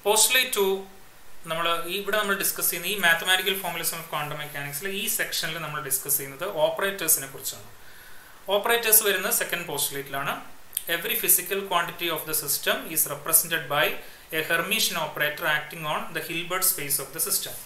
Postulate to നമ്മൾ ഇവിടെ നമ്മൾ ഡിസ്കസ് ചെയ്യുന്ന ഈ മാത്തമാറ്റിക്കൽ ഫോമുലേഷൻ ഓഫ് ക്വാണ്ടം മെക്കാനിക്സിൽ ഈ സെക്ഷനിൽ നമ്മൾ ഡിസ്കസ് ചെയ്യുന്നത് ഓപ്പറേറ്റേഴ്സിനെ കുറിച്ചാണ് ഓപ്പറേറ്റേഴ്സ് വരുന്നത് സെക്കൻഡ് പോസ്റ്റ്ലേറ്റിലാണ് every physical quantity of the system is represented by a Hermitian operator acting on the Hilbert space of the system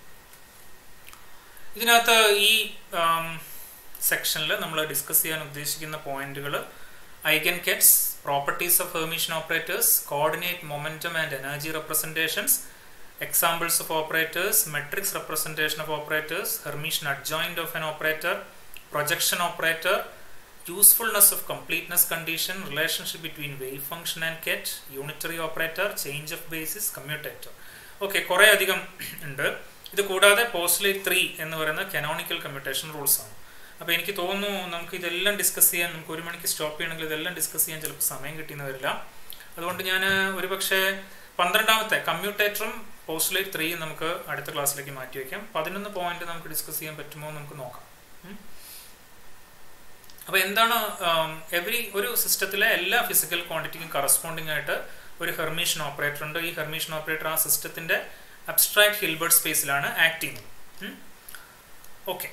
ഇതിനകത്ത് ഈ സെക്ഷനിൽ നമ്മൾ ഡിസ്കസ് ചെയ്യാൻ ഉദ്ദേശിക്കുന്ന പോയിന്റുകൾ eigenkets properties of Hermitian operators coordinate momentum and energy representations examples of operators, matrix representation of operators, Hermitian adjoint of an operator, projection operator, usefulness of completeness condition, relationship between wave function and ket, unitary operator, change of basis, commutator. Okay കുറേ അധികം ഉണ്ട് ഇത് കൂടാതെ postulate three എന്ന് പറയുന്ന canonical commutation rules ആണ് അപ്പോൾ എനിക്ക് തോന്നുന്നു നമുക്ക് ഇതെല്ലാം ഡിസ്കസ് ചെയ്യാൻ നമുക്ക് ഒരു മണിക്ക് സ്റ്റോപ്പ് ചെയ്യണമെങ്കിൽ ഇതെല്ലാം ഡിസ്കസ് ചെയ്യാൻ ചിലപ്പോൾ സമയം കിട്ടിയെന്ന് വരില്ല അതുകൊണ്ട് ഞാൻ ഒരുപക്ഷെ പന്ത്രണ്ടാമത്തെ കമ്മ്യൂട്ടേറ്ററും പോസ്റ്റ്ലേറ്റ് ത്രീ നമുക്ക് അടുത്ത ക്ലാസ്സിലേക്ക് മാറ്റി വയ്ക്കാം പതിനൊന്ന് പോയിന്റ് നമുക്ക് ഡിസ്കസ് ചെയ്യാൻ പറ്റുമോ എന്ന് നമുക്ക് നോക്കാം അപ്പോൾ എന്താണ് എവറി ഒരു സിസ്റ്റത്തിലെ എല്ലാ ഫിസിക്കൽ ക്വാണ്ടിറ്റിക്കും കറസ്പോണ്ടിങ് ആയിട്ട് ഒരു ഹെർമീഷൻ ഓപ്പറേറ്റർ ഉണ്ട് ഈ ഹെർമീഷൻ ഓപ്പറേറ്റർ ആ സിസ്റ്റത്തിന്റെ അബ്സ്ട്രാക്ട് ഹിൽബർട്ട് സ്പേസിലാണ് ആക്ട് ചെയ്യുന്നത് okay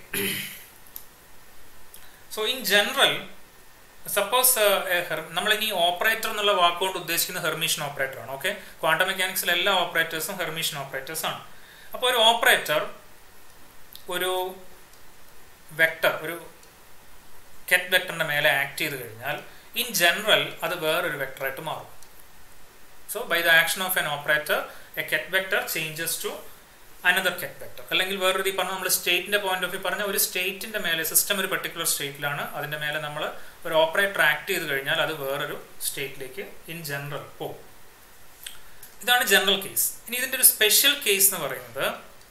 so in general suppose നമ്മൾ ഇനി ഓപ്പറേറ്റർ എന്നുള്ള വാക്കുകൊണ്ട് ഉദ്ദേശിക്കുന്ന ഹെർമീഷൻ ഓപ്പറേറ്റർ ആണ് ഓക്കെ ക്വാണ്ടം മെക്കാനിക്സിലെ എല്ലാ ഓപ്പറേറ്റേഴ്സും ഹെർമീഷൻ ഓപ്പറേറ്റേഴ്സ് ആണ് അപ്പോൾ ഒരു ഓപ്പറേറ്റർ ഒരു വെക്ടർ ഒരു കെറ്റ് വെക്ടറിന്റെ മേലെ ആക്ട് ചെയ്ത് കഴിഞ്ഞാൽ ഇൻ ജനറൽ അത് വേറൊരു വെക്ടറായിട്ട് മാറും so by the action of an operator a ket vector changes to another ket vector അല്ലെങ്കിൽ വേറൊരു പറഞ്ഞ നമ്മൾ സ്റ്റേറ്റിന്റെ പോയിന്റ് ഓഫ് വ്യൂ പറഞ്ഞ ഒരു സ്റ്റേറ്റിന്റെ മേലെ സിസ്റ്റം ഒരു പെർട്ടിക്കുലർ സ്റ്റേറ്റിലാണ് അതിന്റെ മേലെ നമ്മൾ ഒരു ഓപ്പറേറ്റർ ആക്ട് ചെയ്ത് കഴിഞ്ഞാൽ അത് വേറൊരു സ്റ്റേറ്റിലേക്ക് ഇൻ ജനറൽ പോകും ഇതാണ് ജനറൽ കേസ് ഇനി ഇതിന്റെ ഒരു സ്പെഷ്യൽ കേസ് എന്ന് പറയുന്നത്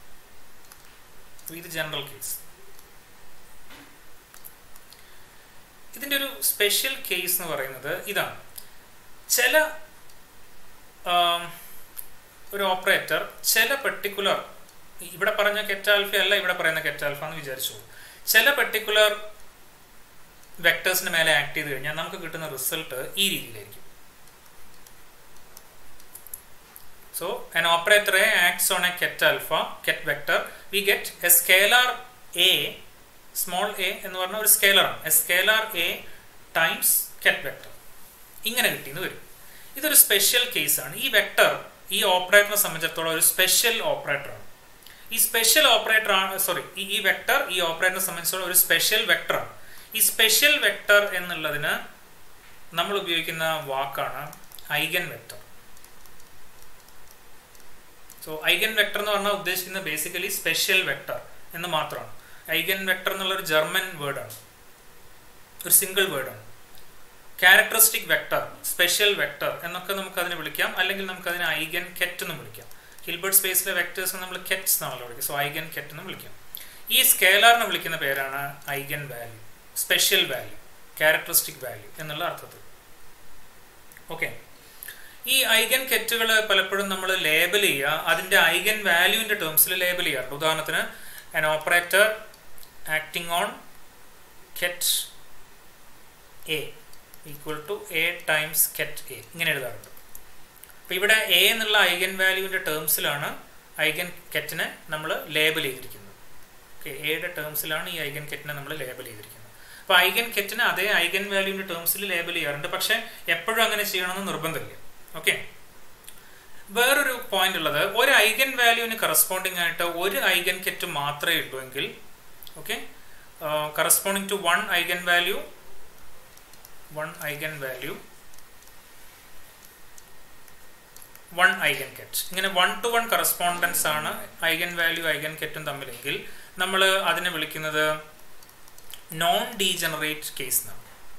ഇത് ജനറൽ കേസ് ഇതിന്റെ ഒരു സ്പെഷ്യൽ കേസ് എന്ന് പറയുന്നത് ഇതാണ് ചില ഒരു ഓപ്പറേറ്റർ ചില പെർട്ടിക്കുലർ ഇവിടെ പറഞ്ഞ കെറ്റാൽഫ അല്ല ഇവിടെ പറയുന്ന കെറ്റാൽഫ എന്ന് വിചാരിച്ചു ചില പെർട്ടിക്കുലർ വെക്ടേഴ്സിന് മേലെ ആക്ട് ചെയ്ത് കഴിഞ്ഞാൽ നമുക്ക് കിട്ടുന്ന റിസൾട്ട് ഈ രീതിയിലായിരിക്കും so an operator A acts on a ket alpha ket vector we get a scalar A small a എന്ന് പറഞ്ഞ ഒരു സ്കേലറാണ് a scalar a times ket vector ഇങ്ങനെ കിട്ടിയെന്ന് വരും ഇതൊരു സ്പെഷ്യൽ കേസാണ് ഈ വെക്ടർ ഈ ഓപ്പറേറ്ററിനെ സംബന്ധിച്ചിടത്തോളം ഒരു സ്പെഷ്യൽ ഓപ്പറേറ്ററാണ് ഈ സ്പെഷ്യൽ ഓപ്പറേറ്റർ ആണ് സോറി ഈ വെക്ടർ ഈ ഓപ്പറേറ്ററിനെ സംബന്ധിച്ചിടത്തോളം ഒരു സ്പെഷ്യൽ വെക്ടറാണ് ഈ സ്പെഷ്യൽ വെക്ടർ എന്നുള്ളതിന് നമ്മൾ ഉപയോഗിക്കുന്ന വാക്കാണ് eigenvector so eigenvector എന്ന് പറഞ്ഞാൽ ഉദ്ദേശിക്കുന്നത് ബേസിക്കലി സ്പെഷ്യൽ വെക്ടർ എന്ന് മാത്രമാണ് ഐഗൻ വെക്ടർ എന്നുള്ള ഒരു ജർമ്മൻ വേർഡാണ് ഒരു സിംഗിൾ വേർഡാണ് ക്യാരക്ടറിസ്റ്റിക് വെക്ടർ സ്പെഷ്യൽ വെക്ടർ എന്നൊക്കെ നമുക്ക് അതിനെ വിളിക്കാം അല്ലെങ്കിൽ നമുക്ക് അതിനെ ഐഗൻ കെറ്റ് എന്ന് വിളിക്കാം ഹിൽബർട്ട് സ്പേസിലെ വെക്ടേഴ്സ് നമ്മൾ കെറ്റ്സ് എന്നാണല്ലോ വിളിക്കുക സോ ഐഗൻ കെറ്റ് എന്ന് വിളിക്കാം ഈ സ്കേലാറിനെ വിളിക്കുന്ന പേരാണ് eigenvalue special value characteristic value എന്നുള്ള അർത്ഥത്തിൽ ഓക്കെ ഈ ഐഗൻ കെറ്റുകൾ പലപ്പോഴും നമ്മൾ ലേബൽ ചെയ്യുക അതിൻ്റെ ഐഗൻ വാല്യൂവിൻ്റെ ടേംസിൽ ലേബൽ ചെയ്യാറുണ്ട് ഉദാഹരണത്തിന് an operator acting on ket a equal to a times ket a ഇങ്ങനെ എഴുതാറുണ്ട് അപ്പോൾ ഇവിടെ എ എന്നുള്ള ഐഗൻ വാല്യൂവിൻ്റെ ടേംസിലാണ് ഐഗൻ കെറ്റിനെ നമ്മൾ ലേബൽ ചെയ്തിരിക്കുന്നത് ഓക്കെ എയുടെ ടേംസിലാണ് ഈ ഐഗൻ കെറ്റിനെ നമ്മൾ ലേബൽ ചെയ്തിരിക്കുന്നത് അപ്പോൾ ഐഗൻ കെറ്റിനെ അതേ ഐഗൻ വാല്യൂവിൻ്റെ ടേംസിൽ ലേബൽ ചെയ്യാറുണ്ട് പക്ഷേ എപ്പോഴും അങ്ങനെ ചെയ്യണമെന്ന് നിർബന്ധമില്ല ഓക്കെ വേറൊരു പോയിന്റ് ഉള്ളത് ഒരു ഐഗൻ വാല്യൂവിന് കറസ്പോണ്ടിങ് ആയിട്ട് ഒരു ഐഗൻ കെറ്റ് മാത്രമേ ഉള്ളൂ എങ്കിൽ okay corresponding to one eigenvalue one eigenvalue one eigenket ഇങ്ങനെ വൺ ടു വൺ കറസ്പോണ്ടൻസ് ആണ് ഐഗൻ വാല്യൂ ഐഗൻ കെറ്റും തമ്മിലെങ്കിൽ നമ്മൾ അതിനെ വിളിക്കുന്നത് നോൺ ഡീജനറേറ്റ് കേസ് എന്നാണ്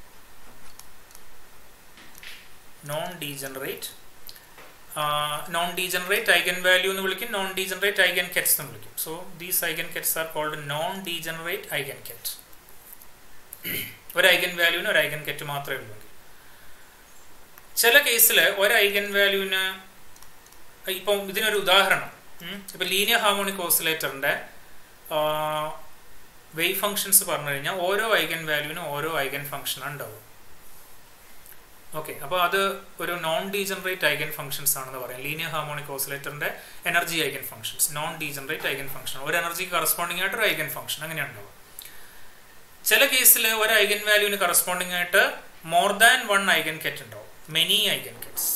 non degenerate non degenerate eigenvalue എന്ന് വിളിക്കും നോൺ ഡീജനറേറ്റ് ഐഗൻ കെറ്റ്സ് എന്ന് വിളിക്കും so these eigen kets are called non degenerate eigenket ഒരു ഐഗൻ വാല്യൂവിന് ഒരു ഐഗൻ കെറ്റ് മാത്രമേ ഉള്ളൂ ചില കേസിൽ ഒരു ഐഗൻ വാല്യൂവിന് ഇപ്പം ഇതിനൊരു ഉദാഹരണം ഇപ്പം ലീനിയർ ഹാർമോണിക് ഓസിലേറ്ററിൻ്റെ വേവ് ഫങ്ഷൻസ് പറഞ്ഞു കഴിഞ്ഞാൽ ഓരോ ഐഗൻ വാല്യൂവിനും ഓരോ ഐഗൻ ഫങ്ഷനാണ് ഉണ്ടാവും ഓക്കെ അപ്പോൾ അത് ഒരു നോൺ ഡീജനറേറ്റ് ഐഗൻ ഫംഗ്ഷൻസ് ആണെന്ന് പറയാം ലീനിയർ ഹാർമോണിക് ഓസിലേറ്ററിന്റെ energy eigenfunctions non degenerate eigenfunction ഒരു എനർജിക്ക് കറസ്പോണ്ടിങ് ആയിട്ട് ഒരു ഐഗൻ ഫംഗ്ഷൻ അങ്ങനെയുണ്ടാവും ചില കേസിൽ ഒരു ഐഗൻ വാല്യൂവിന് കറസ്പോണ്ടിങ് ആയിട്ട് more than one eigenket ഉണ്ടാവും മെനി ഐഗൻ കെറ്റ്സ്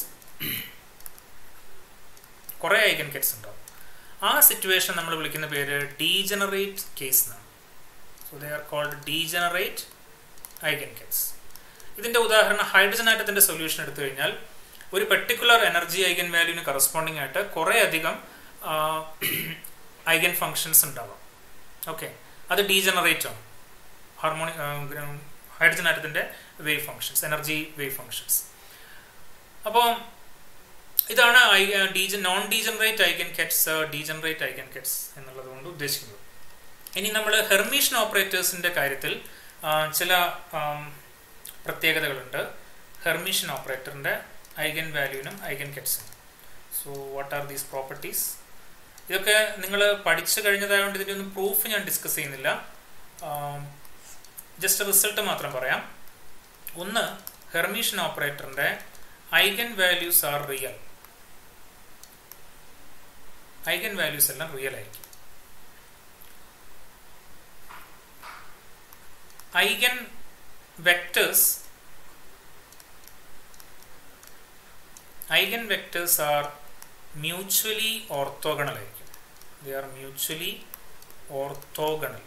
കുറേ ഐഗൻ കെറ്റ്സ് ഉണ്ടാവും ആ സിറ്റുവേഷൻ നമ്മൾ വിളിക്കുന്ന പേര് ഡീജനറേറ്റ് കേസ് എന്നാണ് so they are called degenerate eigenkets ഇതിന്റെ ഉദാഹരണം ഹൈഡ്രജൻ ആറ്റത്തിന്റെ സൊല്യൂഷൻ എടുത്തു കഴിഞ്ഞാൽ ഒരു പെർട്ടിക്കുലർ എനർജി ഐഗൻ വാല്യൂവിന് കറസ്പോണ്ടിങ് ആയിട്ട് കുറേ അധികം ഐഗൻ ഫങ്ഷൻസ് ഉണ്ടാവാം ഓക്കെ അത് ഡീജനറേറ്റ് ആണ് ഹാർമോണിക് ഹൈഡ്രജൻ ആറ്റത്തിന്റെ wave functions energy wave functions അപ്പോൾ ഇതാണ് ഡീജ non degenerate eigenkets degenerate eigenkets എന്നുള്ളത് കൊണ്ട് ഉദ്ദേശിക്കുന്നത് ഇനി നമ്മൾ ഹെർമീഷൻ ഓപ്പറേറ്റേഴ്സിന്റെ കാര്യത്തിൽ ചില പ്രത്യേകതകളുണ്ട് ഹെർമീഷൻ ഓപ്പറേറ്ററിന്റെ ഐഗൻ വാല്യൂവിനും ഐഗൻ കെറ്റ്സിനും so what are these properties ഇതൊക്കെ നിങ്ങൾ പഠിച്ചു കഴിഞ്ഞതായതുകൊണ്ട് ഇതിൻ്റെ ഒന്നും പ്രൂഫ് ഞാൻ ഡിസ്കസ് ചെയ്യുന്നില്ല ജസ്റ്റ് റിസൾട്ട് മാത്രം പറയാം ഒന്ന് ഹെർമീഷൻ ഓപ്പറേറ്ററിന്റെ eigenvalues are real eigenvalues എല്ലാം റിയൽ ആയിരിക്കും eigenvectors eigenvectors are mutually orthogonal ആയിരിക്കും ദേ ആർ മ്യൂച്വലി ഓർത്തോഗണൽ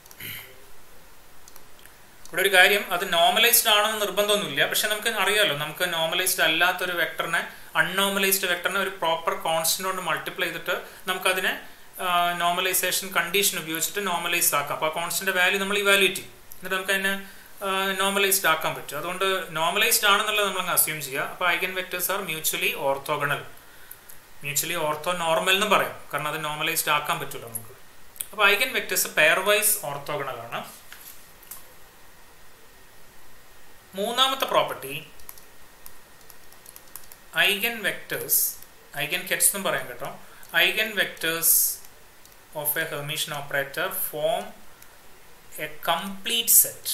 ഇവിടെ ഒരു കാര്യം അത് നോർമലൈസ്ഡ് ആണെന്ന് നിർബന്ധമൊന്നുമില്ല പക്ഷെ നമുക്ക് അറിയാമല്ലോ നമുക്ക് നോർമലൈസ്ഡ് അല്ലാത്തൊരു വെക്ടറിനെ അൺനോർമലൈസ്ഡ് വെക്ടറിനെ ഒരു പ്രോപ്പർ കോൺസ്റ്റന്റ് കൊണ്ട് മൾട്ടിപ്ലൈ ചെയ്തിട്ട് നമുക്കതിനെ നോർമലൈസേഷൻ കണ്ടീഷൻ ഉപയോഗിച്ചിട്ട് നോർമലൈസ് ആക്കാം അപ്പോൾ ആ കോൺസ്റ്റന്റ് വാല്യൂ നമ്മൾ ഇവാലുവേറ്റ് ചെയ്യും എന്നിട്ട് നമുക്ക് അതിനെ നോർമലൈസ്ഡ് ആക്കാൻ പറ്റും അതുകൊണ്ട് നോർമലൈസ്ഡ് ആണെന്നുള്ളത് നമ്മൾ അസ്യൂം ചെയ്യുക അപ്പോൾ eigenvectors are mutually orthogonal mutually orthonormal എന്ന് പറയാം കാരണം അത് നോർമലൈസ്ഡ് ആക്കാൻ പറ്റില്ല നമുക്ക് അപ്പോൾ eigenvectors pairwise orthogonal ആണ് മൂന്നാമത്തെ property eigenvectors eigenkets എന്നും പറയാം കേട്ടോ eigenvectors of a Hermitian operator form a complete set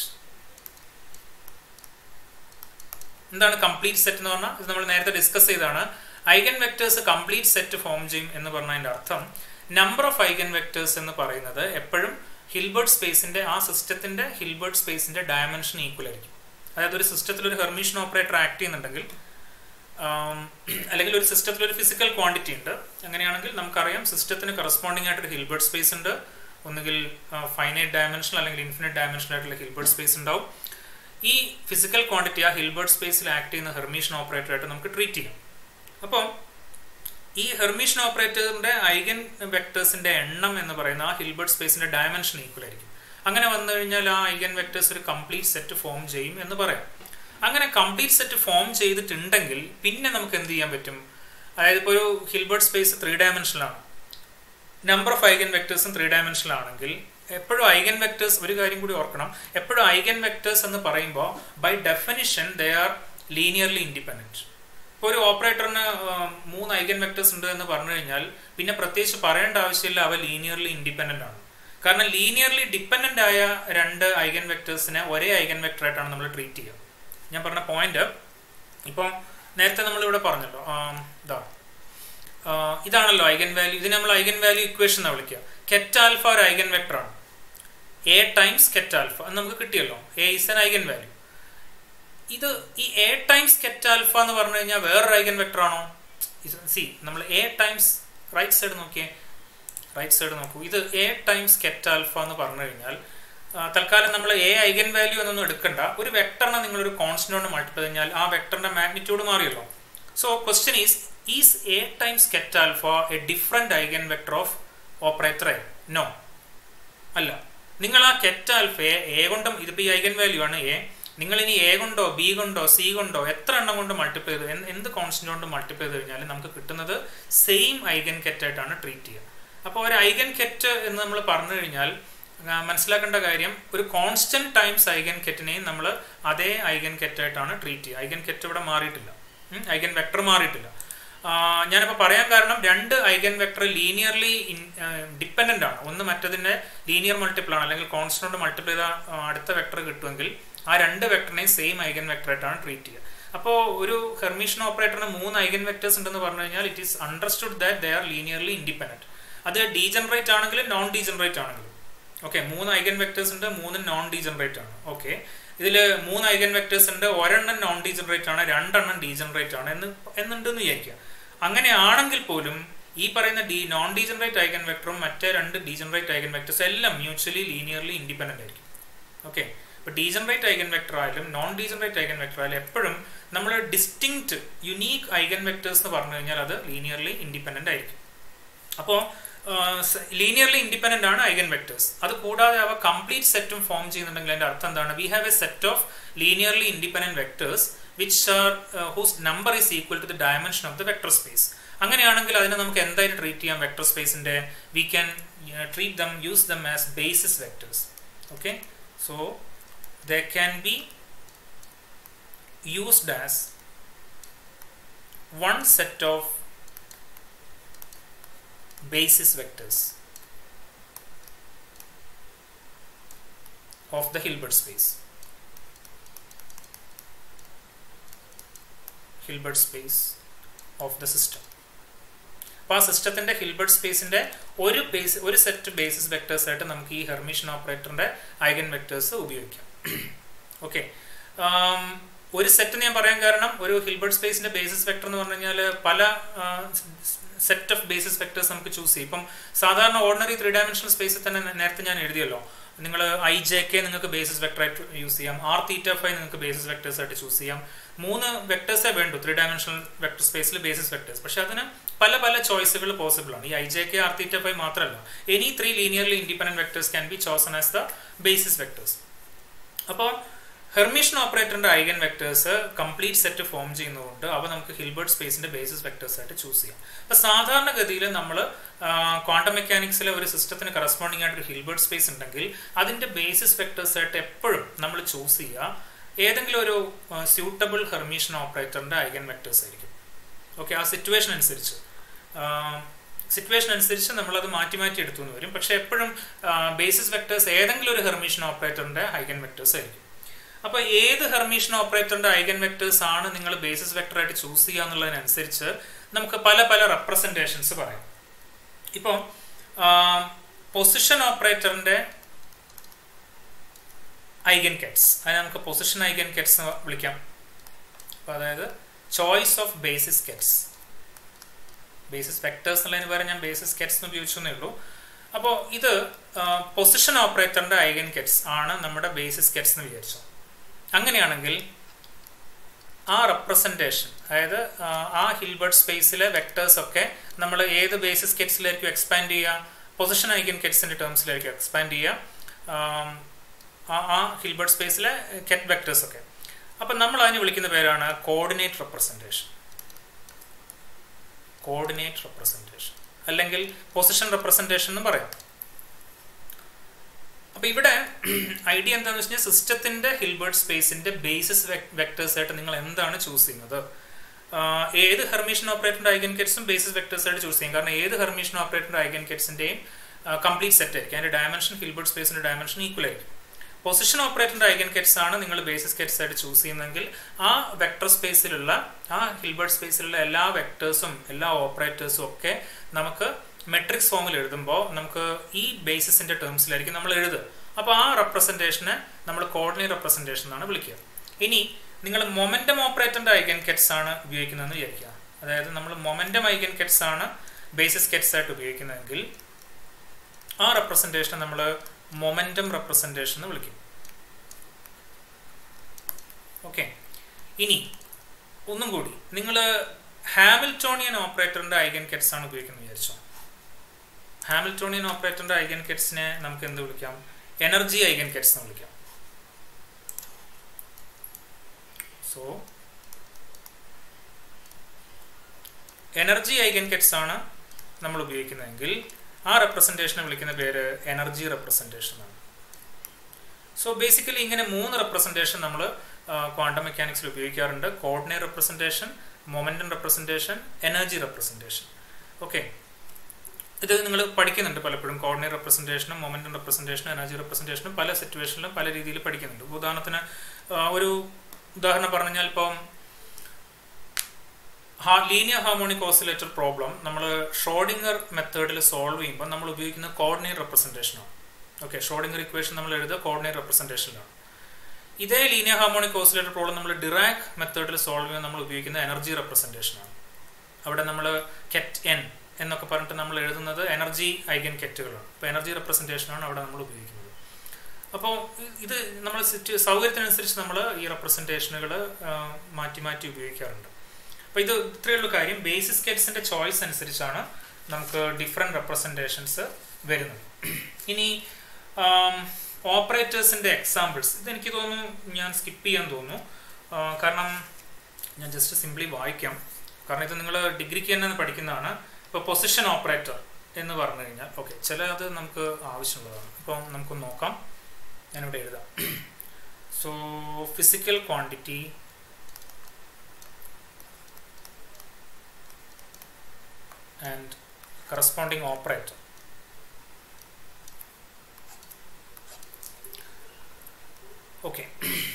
എന്താണ് കംപ്ലീറ്റ് സെറ്റ് എന്ന് പറഞ്ഞാൽ ഇത് നമ്മൾ നേരത്തെ ഡിസ്കസ് ചെയ്താണ് eigenvectors complete set form ചെയ്യും എന്ന് പറഞ്ഞതിന്റെ അർത്ഥം നമ്പർ ഓഫ് ഐഗൻ വെക്ടേഴ്സ് എന്ന് പറയുന്നത് എപ്പോഴും ഹിൽബർട്ട് സ്പേസിന്റെ ആ സിസ്റ്റത്തിന്റെ ഹിൽബർട്ട് സ്പേസിന്റെ ഡയമെൻഷൻ ഈക്വൽ ആയിരിക്കും അതായത് ഒരു സിസ്റ്റത്തിൽ ഒരു ഹെർമീഷൻ ഓപ്പറേറ്റർ ആക്ട് ചെയ്യുന്നുണ്ടെങ്കിൽ അല്ലെങ്കിൽ ഒരു സിസ്റ്റത്തിൽ ഒരു ഫിസിക്കൽ ക്വാണ്ടിറ്റി ഉണ്ട് അങ്ങനെയാണെങ്കിൽ നമുക്കറിയാം സിസ്റ്റത്തിന് കറസ്പോണ്ടിങ് ആയിട്ട് ഒരു ഹിൽബർട്ട് സ്പേസ് ഉണ്ട് ഒന്നുകിൽ ഫൈനൈറ്റ് ഡയമെൻഷൻ അല്ലെങ്കിൽ ഇൻഫിനിറ്റ് ഡയമെൻഷൻ ആയിട്ടുള്ള ഹിൽബർട്ട് സ്പേസ് ഉണ്ടാവും ഈ ഫിസിക്കൽ ക്വാണ്ടിറ്റി ആ ഹിൽബർട്ട് സ്പേസിൽ ആക്ട് ചെയ്യുന്ന ഹെർമീഷൻ ഓപ്പറേറ്റർ ആയിട്ട് നമുക്ക് ട്രീറ്റ് ചെയ്യാം അപ്പോൾ ഈ ഹെർമീഷൻ ഓപ്പറേറ്ററിന്റെ ഐഗൻ വെക്ടേഴ്സിന്റെ എണ്ണം എന്ന് പറയുന്ന ആ ഹിൽബർട്ട് സ്പേസിന്റെ ഡയമെൻഷൻ ഈക്വൽ ആയിരിക്കും അങ്ങനെ വന്നു കഴിഞ്ഞാൽ ആ ഐഗൻ വെക്ടേഴ്സ് ഒരു കംപ്ലീറ്റ് സെറ്റ് ഫോം ചെയ്യും എന്ന് പറയാം അങ്ങനെ കംപ്ലീറ്റ് സെറ്റ് ഫോം ചെയ്തിട്ടുണ്ടെങ്കിൽ പിന്നെ നമുക്ക് എന്ത് ചെയ്യാൻ പറ്റും അതായത് ഇപ്പോൾ ഒരു ഹിൽബർട്ട് സ്പേസ് ത്രീ ഡയമെൻഷനിലാണ് നമ്പർ ഓഫ് ഐഗൻ വെക്ടേഴ്സും ത്രീ ഡയമെൻഷനിലാണെങ്കിൽ എപ്പോഴും ഐഗൻ വെക്ടേഴ്സ് ഒരു കാര്യം കൂടി ഓർക്കണം എപ്പോഴും ഐഗൻ വെക്ടേഴ്സ് എന്ന് പറയുമ്പോൾ by definition they are linearly independent ഇപ്പോൾ ഒരു ഓപ്പറേറ്ററിന് മൂന്ന് ഐഗൻ വെക്ടേഴ്സ് ഉണ്ട് എന്ന് പറഞ്ഞു കഴിഞ്ഞാൽ പിന്നെ പ്രത്യേകിച്ച് പറയേണ്ട ആവശ്യമില്ല അവ ലീനിയർലി ഇൻഡിപെൻഡൻ്റ് ആണ് കാരണം ലീനിയർലി ഡിപ്പെൻഡൻ്റ് ആയ രണ്ട് ഐഗൻ വെക്ടേഴ്സിനെ ഒരേ ഐഗൻ വെക്ടർ ആയിട്ടാണ് നമ്മൾ ട്രീറ്റ് ചെയ്യുക ഞാൻ പറഞ്ഞ പോയിന്റ് ഇപ്പം നേരത്തെ നമ്മളിവിടെ പറഞ്ഞല്ലോ ഇതാ ഇതാണല്ലോ ഐഗൻ വാല്യൂ ഇതിനെ നമ്മൾ ഐഗൻ വാല്യൂ ഇക്വേഷൻ എന്നാണ് വിളിക്കുക കെറ്റ് ആൽഫ ഒരു ഐഗൻ വെക്ടർ ആണ് എ ടൈംസ് കെറ്റ് ആൽഫ എന്ന് നമുക്ക് കിട്ടിയല്ലോ A is an eigenvalue ഇത് ഈ എ ടൈംസ് കെറ്റ് ആൽഫ എന്ന് പറഞ്ഞു കഴിഞ്ഞാൽ വേറൊരു ഐഗൻ വെക്ടർ ആണോ സി നമ്മൾ എ ടൈംസ് റൈറ്റ് സൈഡ് നോക്കിയേ റൈറ്റ് സൈഡ് നോക്കൂ ഇത് എ ടൈംസ് കെറ്റ് ആൽഫ എന്ന് പറഞ്ഞു കഴിഞ്ഞാൽ തൽക്കാലം നമ്മൾ എ ഐഗൻ വാല്യൂ എന്നൊന്നും എടുക്കണ്ട ഒരു വെക്ടറിനെ നിങ്ങൾ ഒരു കോൺസ്റ്റന്റ് കൊണ്ട് മൾട്ടിപ്ലൈ കഴിഞ്ഞാൽ ആ വെക്ടറിന്റെ മാഗ്നിറ്റ്യൂഡ് മാറിയല്ലോ so question is is A times ket alpha a different eigenvector of operator A no അല്ല നിങ്ങൾ ആ കെറ്റ് ആൽഫയെ എ കൊണ്ടും ഇതിപ്പോൾ ഈ ഐഗൻ വാല്യൂ ആണ് എ നിങ്ങൾ ഇനി എ കൊണ്ടോ ബി കൊണ്ടോ സി കൊണ്ടോ എത്ര എണ്ണം കൊണ്ട് മൾട്ടിപ്ലൈ ചെയ്ത് എന്ത് കോൺസ്റ്റന്റ് കൊണ്ട് മൾട്ടിപ്ലൈ ചെയ്ത് കഴിഞ്ഞാലും നമുക്ക് കിട്ടുന്നത് സെയിം ഐഗൻ കെറ്റ് ആയിട്ടാണ് ട്രീറ്റ് ചെയ്യുക അപ്പോൾ ഒരു ഐഗൻ കെറ്റ് എന്ന് നമ്മൾ പറഞ്ഞു കഴിഞ്ഞാൽ മനസ്സിലാക്കേണ്ട കാര്യം ഒരു കോൺസ്റ്റന്റ് ടൈംസ് ഐഗൻ കെറ്റിനെയും നമ്മൾ അതേ ഐഗൻ കെറ്റായിട്ടാണ് ട്രീറ്റ് ചെയ്യുക ഐഗൻ കെറ്റ് ഇവിടെ മാറിയിട്ടില്ല ഐഗൻ വെക്ടർ മാറിയിട്ടില്ല ഞാനിപ്പോൾ പറയാൻ കാരണം രണ്ട് ഐഗൻ വെക്ടർ ലീനിയർലി ഡിപ്പെൻഡൻ്റ് ആണ് ഒന്ന് മറ്റതിൻ്റെ ലീനിയർ മൾട്ടിപ്പിൾ ആണ് അല്ലെങ്കിൽ കോൺസ്റ്റന്റ് മൾട്ടിപ്പിൾ ചെയ്ത അടുത്ത വെക്ടർ കിട്ടുമെങ്കിൽ ആ രണ്ട് വെക്ടറിനെയും സെയിം ഐഗൻ വെക്ടറായിട്ടാണ് ട്രീറ്റ് ചെയ്യുക അപ്പോൾ ഒരു ഹെർമീഷൻ ഓപ്പറേറ്ററിന് മൂന്ന് ഐഗൻ വെക്ടേഴ്സ് ഉണ്ടെന്ന് പറഞ്ഞു കഴിഞ്ഞാൽ it is understood that they are linearly independent അത് ഡീജനറേറ്റ് ആണെങ്കിലും നോൺ ഡീജനറേറ്റ് ആണെങ്കിലും ഓക്കെ മൂന്ന് ഐഗൻ വെക്ടേഴ്സ് ഉണ്ട് മൂന്ന് നോൺ ഡീജനറേറ്റ് ആണ് ഓക്കെ ഇതിൽ മൂന്ന് ഐഗൻ വെക്ടേഴ്സ് ഉണ്ട് ഒരെണ്ണം നോൺ ഡീജനറേറ്റ് ആണ് രണ്ടെണ്ണം ഡീജനറേറ്റ് ആണ് എന്ന് എന്നുണ്ടെന്ന് വിചാരിക്കുക അങ്ങനെയാണെങ്കിൽ പോലും ഈ പറയുന്ന ഡി നോൺ ഡീജനറേറ്റ് ഐഗൻ വെക്ടറും മറ്റേ രണ്ട് ഡീജനറേറ്റ് ഐഗൻ വെക്ടേഴ്സ് എല്ലാം മ്യൂച്വലി ലീനിയർലി ഇൻഡിപെൻഡന്റ് ആയിരിക്കും ഓക്കെ ഇപ്പോൾ ഡീജനറേറ്റ് ഐഗൻ വെക്ടർ ആയാലും നോൺ ഡീജനറേറ്റ് ഐഗൻ വെക്ടർ ആയാലും എപ്പോഴും നമ്മൾ ഡിസ്റ്റിങ്ക്റ്റ് യുണീക്ക് ഐഗൻ വെക്ടേഴ്സ് എന്ന് പറഞ്ഞു കഴിഞ്ഞാൽ അത് ലീനിയർലി ഇൻഡിപെൻഡന്റ് ആയിരിക്കും അപ്പോൾ ലീനിയർലി ഇൻഡിപെൻഡന്റ് ആണ് ഐഗൻ വെക്ടേഴ്സ് അത് കൂടാതെ അവ കംപ്ലീറ്റ് സെറ്റും ഫോം ചെയ്യുന്നുണ്ടെങ്കിൽ അതിന്റെ അർത്ഥം എന്താണ് we have a set of linearly independent vectors which are whose number is equal to the dimension of the vector space അങ്ങനെയാണെങ്കിൽ അതിനെ നമുക്ക് എന്തായാലും ട്രീറ്റ് ചെയ്യാം വെക്ടർ സ്പേസിന്റെ we can treat them use them as basis vectors okay so the can be used as one set of basis vectors of the Hilbert space. Hilbert space of the system. അപ്പോൾ ആ സിസ്റ്റത്തിന്റെ Hilbert സ്പേസിന്റെ ഒരു base ഒരു set basis vectors ആയിട്ട് നമുക്ക് ഈ Hermitian ഓപ്പറേറ്ററിന്റെ ഐഗൻ വെക്ടേഴ്സ് ഉപയോഗിക്കാം ഓക്കെ ഒരു സെറ്റ് ഞാൻ പറയാൻ കാരണം ഒരു ഹിൽബർട്ട് സ്പേസിന്റെ ബേസിസ് വെക്ടർ എന്ന് പറഞ്ഞു കഴിഞ്ഞാൽ പല സെറ്റ് ഓഫ് ബേസിസ് വെക്ടേഴ്സ് നമുക്ക് ചൂസ് ചെയ്യും ഇപ്പം സാധാരണ ഓർഡിനറി ത്രീ ഡയമെൻഷണൽ സ്പേസിൽ തന്നെ നേരത്തെ ഞാൻ എഴുതിയല്ലോ നിങ്ങൾ ഐ ജെ കെ നിങ്ങൾക്ക് ബേസിസ് വെക്ടർ ആയിട്ട് യൂസ് ചെയ്യാം ആർ തീറ്റ ഫൈവ് നിങ്ങൾക്ക് ബേസിസ് വെക്ടേഴ്സ് ആയിട്ട് ചൂസ് ചെയ്യാം മൂന്ന് വെക്ടേഴ്സേ വേണ്ടു ത്രീ ഡയമെൻഷണൽ വെക്ടർ സ്പേസിൽ ബേസിസ് വെക്ടേഴ്സ് പക്ഷെ അതിന് പല പല ചോയ്സുകൾ പോസിബിൾ ആണ് ഈ I J K R theta phi മാത്രമല്ല any three linearly independent vectors can be chosen as the basis vectors അപ്പോൾ ഹെർമിഷൻ ഓപ്പറേറ്ററിന്റെ eigenvectors complete set form ചെയ്യുന്നതുകൊണ്ട് അവ നമുക്ക് ഹിൽബർട്ട് സ്പേസിന്റെ ബേസിസ് വെക്ടേഴ്സ് ആയിട്ട് ചൂസ് ചെയ്യാം അപ്പൊ സാധാരണഗതിയിൽ നമ്മൾ ക്വാണ്ടം മെക്കാനിക്സിലെ ഒരു സിസ്റ്റത്തിന് കറസ്പോണ്ടിങ് ആയിട്ട് ഒരു ഹിൽബർട്ട് സ്പേസ് ഉണ്ടെങ്കിൽ അതിന്റെ ബേസിസ് വെക്ടേഴ്സ് ആയിട്ട് എപ്പോഴും നമ്മൾ ചൂസ് ചെയ്യുക ഏതെങ്കിലും ഒരു സ്യൂട്ടബിൾ ഹെർമീഷൻ ഓപ്പറേറ്ററിന്റെ ഐഗൻ വെക്ടേഴ്സ് ആയിരിക്കും ഓക്കെ ആ സിറ്റുവേഷൻ അനുസരിച്ച് സിറ്റുവേഷൻ അനുസരിച്ച് നമ്മളത് മാറ്റി മാറ്റി എടുത്തു എന്ന് വരും പക്ഷെ എപ്പോഴും ബേസിസ് വെക്ടേഴ്സ് ഏതെങ്കിലും ഒരു ഹെർമീഷൻ ഓപ്പറേറ്ററിന്റെ ഐഗൻ വെക്ടേഴ്സ് ആയിരിക്കും അപ്പോൾ ഏത് ഹെർമീഷൻ ഓപ്പറേറ്ററിന്റെ ഐഗൻ വെക്ടേഴ്സ് ആണ് നിങ്ങൾ ബേസിസ് വെക്ടർ ആയിട്ട് ചൂസ് ചെയ്യുക എന്നുള്ളതിനനുസരിച്ച് നമുക്ക് പല പല റെപ്രസെൻറ്റേഷൻസ് പറയാം ഇപ്പോൾ പൊസിഷൻ ഓപ്പറേറ്ററിന്റെ ഐഗൻ കെറ്റ്സ് അതിനെ നമുക്ക് പൊസിഷൻ ഐഗൻ കെറ്റ്സ് എന്ന് വിളിക്കാം അപ്പോൾ അതായത് choice of basis kets basis vectors എന്നുള്ളതിന് പകരം ഞാൻ ബേസിസ് കെറ്റ്സ് എന്ന് ഉപയോഗിച്ചെന്നേ ഉള്ളൂ അപ്പോൾ ഇത് പൊസിഷൻ ഓപ്പറേറ്ററിന്റെ ഐഗൻ കെറ്റ്സ് ആണ് നമ്മുടെ ബേസിസ് കെറ്റ്സ് എന്ന് വിചാരിച്ചു അങ്ങനെയാണെങ്കിൽ ആ റെപ്രസെൻറ്റേഷൻ അതായത് ആ ഹിൽബർട്ട് സ്പേസിലെ വെക്ടേഴ്സ് ഒക്കെ നമ്മൾ ഏത് ബേസിസ് കെറ്റ്സിലായിരിക്കും എക്സ്പാൻഡ് ചെയ്യുക പൊസിഷൻ ഐഗൻ കെറ്റ്സിന്റെ ടേംസിലായിരിക്കും എക്സ്പാൻഡ് ചെയ്യുക ആ ഹിൽബർട്ട് സ്പേസിലെ കെറ്റ് വെക്ടേഴ്സ് ഒക്കെ അപ്പം നമ്മൾ അതിന് വിളിക്കുന്ന പേരാണ് കോർഡിനേറ്റ് റെപ്രസെൻറ്റേഷൻ കോർഡിനേറ്റ് റെപ്രസെൻറ്റേഷൻ അല്ലെങ്കിൽ പൊസിഷൻ റെപ്രസെൻറ്റേഷൻ എന്ന് പറയാം അപ്പൊ ഇവിടെ ഐഡിയ എന്താണെന്ന് വെച്ച് കഴിഞ്ഞാൽ സിസ്റ്റത്തിന്റെ ഹിൽബർട്ട് സ്പേസിന്റെ ബേസിസ് വെക്ടേഴ്സ് ആയിട്ട് നിങ്ങൾ എന്താണ് ചൂസ് ചെയ്യുന്നത് ഏത് ഹെർമീഷൻ ഓപ്പറേറ്ററിന്റെ ഐഗൻ കെറ്റ്സും ബേസിസ് വെക്ടേഴ്സ് ആയിട്ട് ചൂസ് ചെയ്യും കാരണം ഏത് ഹെർമീഷൻ ഓപ്പറേറ്ററിന്റെ ഐഗൻ കെറ്റ്സിന്റെയും കംപ്ലീറ്റ് സെറ്റ് ആയിരിക്കും അതിന്റെ ഡയമെൻഷൻ ഹിൽബർട്ട് സ്പേസിന്റെ ഡയമെൻഷൻ ഈക്വൽ ആയിരിക്കും പൊസിഷൻ ഓപ്പറേറ്ററിന്റെ ഐഗൻ കെറ്റ്സ് ആണ് നിങ്ങൾ ബേസിസ് കെറ്റ്സ് ആയിട്ട് ചൂസ് ചെയ്യുന്നതെങ്കിൽ ആ വെക്ടർ സ്പേസിലുള്ള ആ ഹിൽബർട്ട് സ്പേസിലുള്ള എല്ലാ വെക്ടേഴ്സും എല്ലാ ഓപ്പറേറ്റേഴ്സും ഒക്കെ നമുക്ക് മെട്രിക്സ് ഫോമിൽ എഴുതുമ്പോൾ നമുക്ക് ഈ ബേസിസിന്റെ ടേംസിലായിരിക്കും നമ്മൾ എഴുതുക അപ്പോൾ ആ റെപ്രസെൻറ്റേഷനെ നമ്മൾ കോർഡിനേറ്റ് റെപ്രസെൻറ്റേഷൻ എന്നാണ് വിളിക്കുക ഇനി നിങ്ങൾ മൊമെന്റം ഓപ്പറേറ്ററിന്റെ ഐഗൻ കെറ്റ്സ് ആണ് ഉപയോഗിക്കുന്നതെന്ന് വിചാരിക്കുക അതായത് നമ്മൾ മൊമെന്റം ഐഗൻ കെറ്റ്സ് ആണ് ബേസിസ് കെറ്റ്സ് ആയിട്ട് ഉപയോഗിക്കുന്നതെങ്കിൽ ആ റെപ്രസെൻറ്റേഷൻ നമ്മൾ മൊമെന്റം റെപ്രസെൻറ്റേഷൻ എന്ന് വിളിക്കും ഓക്കെ ഇനി ഒന്നും കൂടി നിങ്ങൾ ഹാമിൽട്ടോണിയൻ ഓപ്പറേറ്ററിന്റെ ഐഗൻ കെറ്റ്സ് ആണ് ഉപയോഗിക്കുന്നത് വിചാരിച്ചോ ഹാമിൽട്ടോണിയൻ ഓപ്പറേറ്ററിന്റെ ഐഗൻ കെറ്റ്സിനെ നമുക്ക് എന്ത് വിളിക്കാം എനർജി ഐഗൻ കെറ്റ്സ് എന്ന് വിളിക്കാം സോ എനർജി ഐഗൻ കെറ്റ്സ് ആണ് നമ്മൾ ഉപയോഗിക്കുന്നതെങ്കിൽ ആ റെപ്രസെൻറ്റേഷനെ വിളിക്കുന്ന പേര് എനർജി റെപ്രസെൻറ്റേഷൻ ആണ് സോ ബേസിക്കലി ഇങ്ങനെ മൂന്ന് റെപ്രസെൻറ്റേഷൻ നമ്മൾ ക്വാണ്ടം മെക്കാനിക്സിൽ ഉപയോഗിക്കാറുണ്ട് coordinate representation momentum representation energy representation okay ഇത് നിങ്ങൾ പഠിക്കുന്നുണ്ട് പലപ്പോഴും കോർഡിനേറ്റ് റെപ്രസെൻറ്റേഷനും മൊമെന്റം റെപ്രസെൻറ്റേഷനും എനർജി റെപ്രസെൻറ്റേഷനും പല സിറ്റുവേഷനിലും പല രീതിയിൽ പഠിക്കുന്നുണ്ട് ഉദാഹരണത്തിന് ഒരു ഉദാഹരണം പറഞ്ഞു കഴിഞ്ഞാൽ ഇപ്പം ലീനിയർ ഹാർമോണിക് ഓസിലേറ്റർ പ്രോബ്ലം നമ്മൾ ഷോഡിംഗർ മെത്തേഡിൽ സോൾവ് ചെയ്യുമ്പോൾ നമ്മൾ ഉപയോഗിക്കുന്ന കോർഡിനേറ്റ് റെപ്രസെൻറ്റേഷനാണ് ഓക്കെ ഷോഡിംഗർ ഇക്വേഷൻ നമ്മൾ എഴുതുക കോർഡിനേറ്റ് റെപ്രസെൻറ്റേഷനിലാണ് ഇതേ ലീനിയർ ഹാർമോണിക് ഓസിലേറ്റർ പ്രോബ്ലം നമ്മൾ ഡിറാക് മെത്തേഡിൽ സോൾവ് ചെയ്യാൻ നമ്മൾ ഉപയോഗിക്കുന്ന എനർജി റെപ്രസെൻറ്റേഷനാണ് അവിടെ നമ്മൾ കെറ്റ് എൻ എന്നൊക്കെ പറഞ്ഞിട്ട് നമ്മൾ എഴുതുന്നത് എനർജി ഐഗൻ കെറ്റുകളാണ് അപ്പോൾ എനർജി റെപ്രസെൻറ്റേഷനാണ് അവിടെ നമ്മൾ ഉപയോഗിക്കുന്നത് അപ്പോൾ ഇത് നമ്മൾ സൗകര്യത്തിനനുസരിച്ച് നമ്മൾ ഈ റെപ്രസെൻറ്റേഷനുകൾ മാറ്റി മാറ്റി ഉപയോഗിക്കാറുണ്ട് അപ്പോൾ ഇത് ഇത്രയുള്ള കാര്യം ബേസിസ് കെറ്റ്സിൻ്റെ ചോയ്സ് അനുസരിച്ചാണ് നമുക്ക് ഡിഫറെൻറ്റ് റെപ്രസെൻറ്റേഷൻസ് വരുന്നത് ഇനി ഓപ്പറേറ്റേഴ്സിൻ്റെ എക്സാമ്പിൾസ് ഇതെനിക്ക് തോന്നുന്നു ഞാൻ സ്കിപ്പ് ചെയ്യാൻ തോന്നുന്നു കാരണം ഞാൻ ജസ്റ്റ് സിംപ്ലി വായിക്കാം കാരണം ഇത് നിങ്ങൾ ഡിഗ്രിക്ക് തന്നെ പഠിക്കുന്നതാണ് ഇപ്പോൾ പൊസിഷൻ ഓപ്പറേറ്റർ എന്ന് പറഞ്ഞു കഴിഞ്ഞാൽ ഓക്കെ ചില അത് നമുക്ക് ആവശ്യമുള്ളതാണ് അപ്പോൾ നമുക്ക് നോക്കാം ഞാനിവിടെ എഴുതാം so physical quantity and corresponding operator okay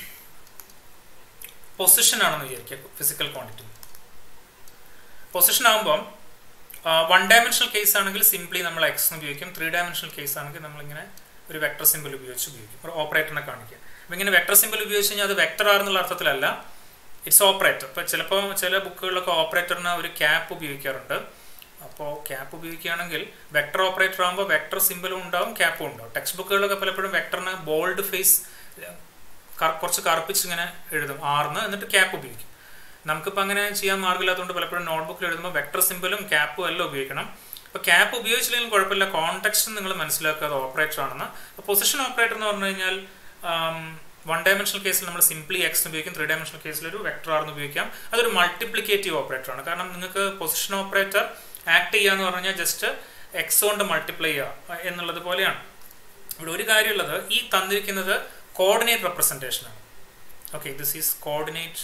position ആണെന്ന് വിചാരിക്കുക ഫിസിക്കൽ ക്വാണ്ടിറ്റി പൊസിഷൻ ആകുമ്പം വൺ ഡയമെൻഷണൽ കേസ് ആണെങ്കിൽ സിംപ്ലി നമ്മൾ എക്സ് എന്ന് ഉപയോഗിക്കും ത്രീ ഡയമെൻഷണൽ കേസ് ആണെങ്കിൽ നമ്മളിങ്ങനെ ഒരു വെക്ടർ സിമ്പിൾ ഉപയോഗിച്ച് ഉപയോഗിക്കും ഒരു ഓപ്പറേറ്ററിനെ കാണിക്കുക അപ്പം ഇങ്ങനെ വെക്ടർ സിമ്പിൾ ഉപയോഗിച്ച് കഴിഞ്ഞാൽ അത് വെക്ടർ ആണെന്നുള്ള അർത്ഥത്തിലല്ല ഇറ്റ്സ് ഓപ്പറേറ്റർ ഇപ്പം ചിലപ്പോൾ ചില ബുക്കുകളിലൊക്കെ ഓപ്പറേറ്ററിന് ഒരു ക്യാപ്പ് ഉപയോഗിക്കാറുണ്ട് അപ്പോൾ ക്യാപ്പ് ഉപയോഗിക്കുകയാണെങ്കിൽ വെക്ടർ ഓപ്പറേറ്റർ ആകുമ്പോൾ വെക്ടർ സിമ്പിളും ഉണ്ടാവും ക്യാപ്പും ഉണ്ടാവും ടെക്സ്റ്റ് ബുക്കുകളിലൊക്കെ പലപ്പോഴും വെക്ടറിന് ബോൾഡ് ഫേസ് കുറച്ച് കറുപ്പിച്ച് ഇങ്ങനെ എഴുതും ആർന്ന് എന്നിട്ട് ക്യാപ്പ് ഉപയോഗിക്കും നമുക്കിപ്പോൾ അങ്ങനെ ചെയ്യാൻ മാർഗ്ഗമില്ലാത്തതുകൊണ്ട് പലപ്പോഴും നോട്ട്ബുക്കിൽ എഴുതുമ്പോൾ വെക്ടർ സിമ്പിളും ക്യാപ്പും എല്ലാം ഉപയോഗിക്കണം അപ്പോൾ ക്യാപ്പ് ഉപയോഗിച്ചില്ലെങ്കിലും കുഴപ്പമില്ല കോൺടെക്സ്റ്റ് നിങ്ങൾ മനസ്സിലാക്കുക അത് ഓപ്പറേറ്റർ ആണെന്ന് അപ്പോൾ പൊസിഷൻ ഓപ്പറേറ്റർ എന്ന് പറഞ്ഞു കഴിഞ്ഞാൽ വൺ ഡയമെൻഷണൽ കേസിൽ നമ്മൾ സിംപ്ലി എക്സ് ഉപയോഗിക്കും ത്രീ ഡയമെൻഷണൽ കേസിൽ ഒരു വെക്ടർ ആർന്ന് ഉപയോഗിക്കാം അതൊരു മൾട്ടിപ്ലിക്കേറ്റീവ് ഓപ്പറേറ്റർ ആണ് കാരണം നിങ്ങൾക്ക് പൊസിഷൻ ഓപ്പറേറ്റർ ആക്ട് ചെയ്യുക എന്ന് പറഞ്ഞാൽ ജസ്റ്റ് എക്സ് കൊണ്ട് മൾട്ടിപ്ലൈ ചെയ്യുക എന്നുള്ളത് പോലെയാണ് ഇവിടെ ഒരു കാര്യമുള്ളത് ഈ തന്നിരിക്കുന്നത് കോർഡിനേറ്റ് റെപ്രസെൻറ്റേഷൻ ആണ് okay this is coordinate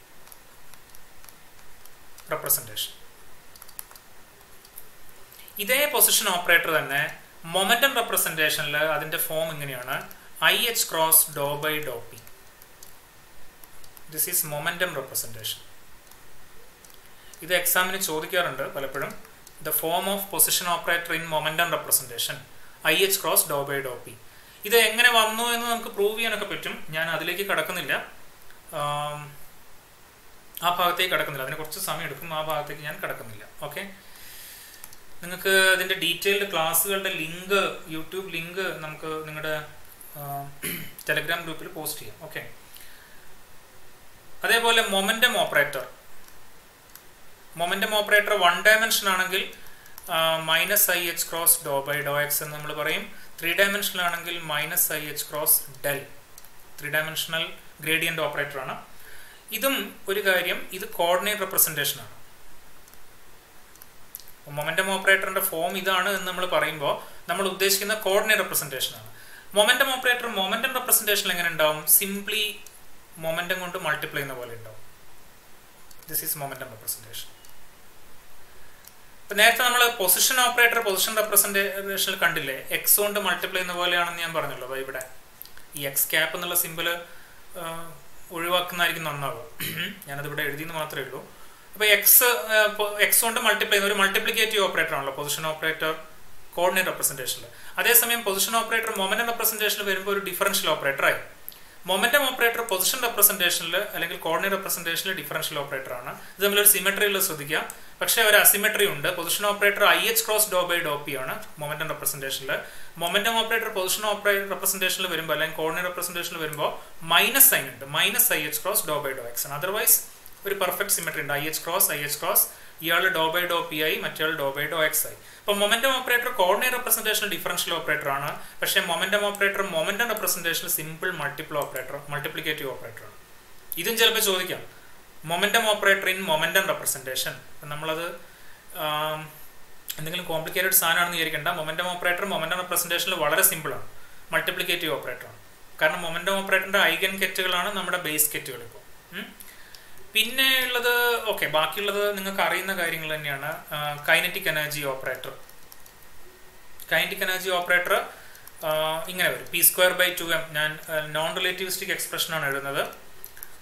representation ഇതേ പൊസിഷൻ ഓപ്പറേറ്റർ തന്നെ മൊമെന്റം റെപ്രസെൻറ്റേഷനിൽ അതിൻ്റെ ഫോം ഇങ്ങനെയാണ് I H cross Dr by Dr P this is momentum representation ഇത് എക്സാമിന് ചോദിക്കാറുണ്ട് പലപ്പോഴും the form of position operator in momentum representation I H cross Dr by Dr P ഇത് എങ്ങനെ വന്നു എന്ന് നമുക്ക് പ്രൂവ് ചെയ്യാനൊക്കെ പറ്റും ഞാൻ അതിലേക്ക് കടക്കുന്നില്ല ആ ഭാഗത്തേക്ക് കടക്കുന്നില്ല അതിന് കുറച്ച് സമയം എടുക്കും ആ ഭാഗത്തേക്ക് ഞാൻ കടക്കുന്നില്ല ഓക്കെ നിങ്ങൾക്ക് അതിൻ്റെ ഡീറ്റെയിൽഡ് ക്ലാസ്സുകളുടെ ലിങ്ക് യൂട്യൂബ് ലിങ്ക് നമുക്ക് നിങ്ങളുടെ ടെലഗ്രാം ഗ്രൂപ്പിൽ പോസ്റ്റ് ചെയ്യാം ഓക്കെ അതേപോലെ momentum operator momentum operator one dimension ആണെങ്കിൽ minus I H cross Dr by Dr X എന്ന് നമ്മൾ പറയും ത്രീ ഡയമെൻഷണൽ ആണെങ്കിൽ minus I H cross del three dimensional gradient operator ആണ് ഇതും ഒരു കാര്യം ഇത് കോർഡിനേറ്റ് റെപ്രസെൻറ്റേഷൻ ആണ് മൊമെന്റം ഓപ്പറേറ്ററിന്റെ ഫോം ഇതാണ് എന്ന് നമ്മൾ പറയുമ്പോൾ നമ്മൾ ഉദ്ദേശിക്കുന്ന കോർഡിനേറ്റ് റെപ്രസെൻറ്റേഷൻ ആണ് മൊമെന്റം ഓപ്പറേറ്റർ മൊമെന്റം റെപ്രസെൻറ്റേഷൻ എങ്ങനെ ഉണ്ടാവും സിംപ്ലി മൊമെന്റം കൊണ്ട് മൾട്ടിപ്ലൈ ചെയ്യുന്ന പോലെ ഉണ്ടാവും ദിസ് ഈസ് മൊമെന്റം റെപ്രസെൻറ്റേഷൻ ഇപ്പൊ നേരത്തെ നമ്മൾ പൊസിഷൻ ഓപ്പറേറ്റർ പൊസിഷൻ റെപ്രസെൻറ്റേഷനിൽ കണ്ടില്ലേ എക്സ് കൊണ്ട് മൾട്ടിപ്ലൈ ചെയ്യുന്ന പോലെയാണെന്ന് ഞാൻ പറഞ്ഞല്ലോ അപ്പൊ ഇവിടെ ഈ എക്സ് ക്യാപ്പ് എന്നുള്ള സിമ്പിള് ഒഴിവാക്കുന്നതായിരിക്കും നന്നാവുക ഞാനത് ഇവിടെ എഴുതിയെന്ന് മാത്രമേ ഉള്ളൂ അപ്പോൾ എക്സ് എക്സ് കൊണ്ട് മൾട്ടിപ്ലൈ ചെയ്യുന്ന ഒരു മൾട്ടിപ്ലിക്കേറ്റീവ് ഓപ്പറേറ്റർ ആണല്ലോ പൊസിഷൻ ഓപ്പറേറ്റർ കോർഡിനേറ്റ് റെപ്രസെൻറ്റേഷനിൽ അതേസമയം പൊസിഷൻ ഓപ്പറേറ്റർ മൊമെന്റം റെപ്രസെൻറ്റേഷനിൽ വരുമ്പോൾ ഒരു ഡിഫറൻഷ്യൽ ഓപ്പറേറ്റർ ആയി മൊമെന്റം ഓപ്പറേറ്റർ പൊസിഷൻ റെപ്രസെൻറ്റേഷനിൽ അല്ലെങ്കിൽ കോർഡിനേറ്റ് റെപ്രസെൻറ്റേഷനിൽ ഡിഫറൻഷ്യൽ ഓപ്പറേറ്റർ ആണ് ഇത് തമ്മിലൊരു സിമെട്രിയിൽ ശ്രദ്ധിക്കുക പക്ഷേ ഒരു അസിമെട്രി ഉണ്ട് position operator I H cross Dr by Dr P ആണ് മൊമെന്റം റെപ്രസെൻറ്റേഷനിൽ മൊമെന്റം ഓപ്പറേറ്റർ പൊസിഷൻ ഓപ്പറേറ്റർ റെപ്രസെൻറ്റേഷനിൽ വരുമ്പോൾ അല്ലെങ്കിൽ കോർഡിനേറ്റ് റെപ്രസെൻറ്റേഷനിൽ വരുമ്പോൾ മൈനസ് സൈൻ ഉണ്ട് minus I H cross Dr by Dr X ആണ് അതർവൈസ് ഒരു പെർഫെക്റ്റ് സിമെട്രി ഉണ്ട് I H cross I H cross ഇയാൾ ഡോ ബൈ ഡോ പി ആയി മറ്റേ ഡോ ബൈ ഡോ എക്സ് ആയി അപ്പോൾ momentum operator coordinate representation differential operator ആണ് പക്ഷേ momentum operator momentum representation simple multiple operator multiplicative operator ആണ് ഇതും ചിലപ്പോൾ ചോദിക്കാം momentum operator in momentum representation നമ്മളത് എന്തെങ്കിലും കോംപ്ലിക്കേറ്റഡ് സാധനമാണെന്ന് വിചാരിക്കേണ്ട മൊമെന്റം ഓപ്പറേറ്റർ മൊമെന്റം റെപ്രസെൻറ്റേഷനിൽ വളരെ സിമ്പിളാണ് മൾട്ടിപ്ലിക്കേറ്റീവ് ഓപ്പറേറ്റർ ആണ് കാരണം മൊമെന്റം ഓപ്പറേറ്ററിന്റെ ഐഗൻ കെറ്റുകളാണ് നമ്മുടെ ബേസ് കെറ്റുകൾ ഇപ്പോൾ പിന്നെ ഉള്ളത് ഓക്കെ ബാക്കിയുള്ളത് നിങ്ങൾക്ക് അറിയുന്ന കാര്യങ്ങൾ തന്നെയാണ് kinetic energy operator kinetic energy operator ഇങ്ങനെ വരും P square by two M ഞാൻ നോൺ റിലേറ്റിവിസ്റ്റിക് എക്സ്പ്രഷനാണ് എഴുതുന്നത്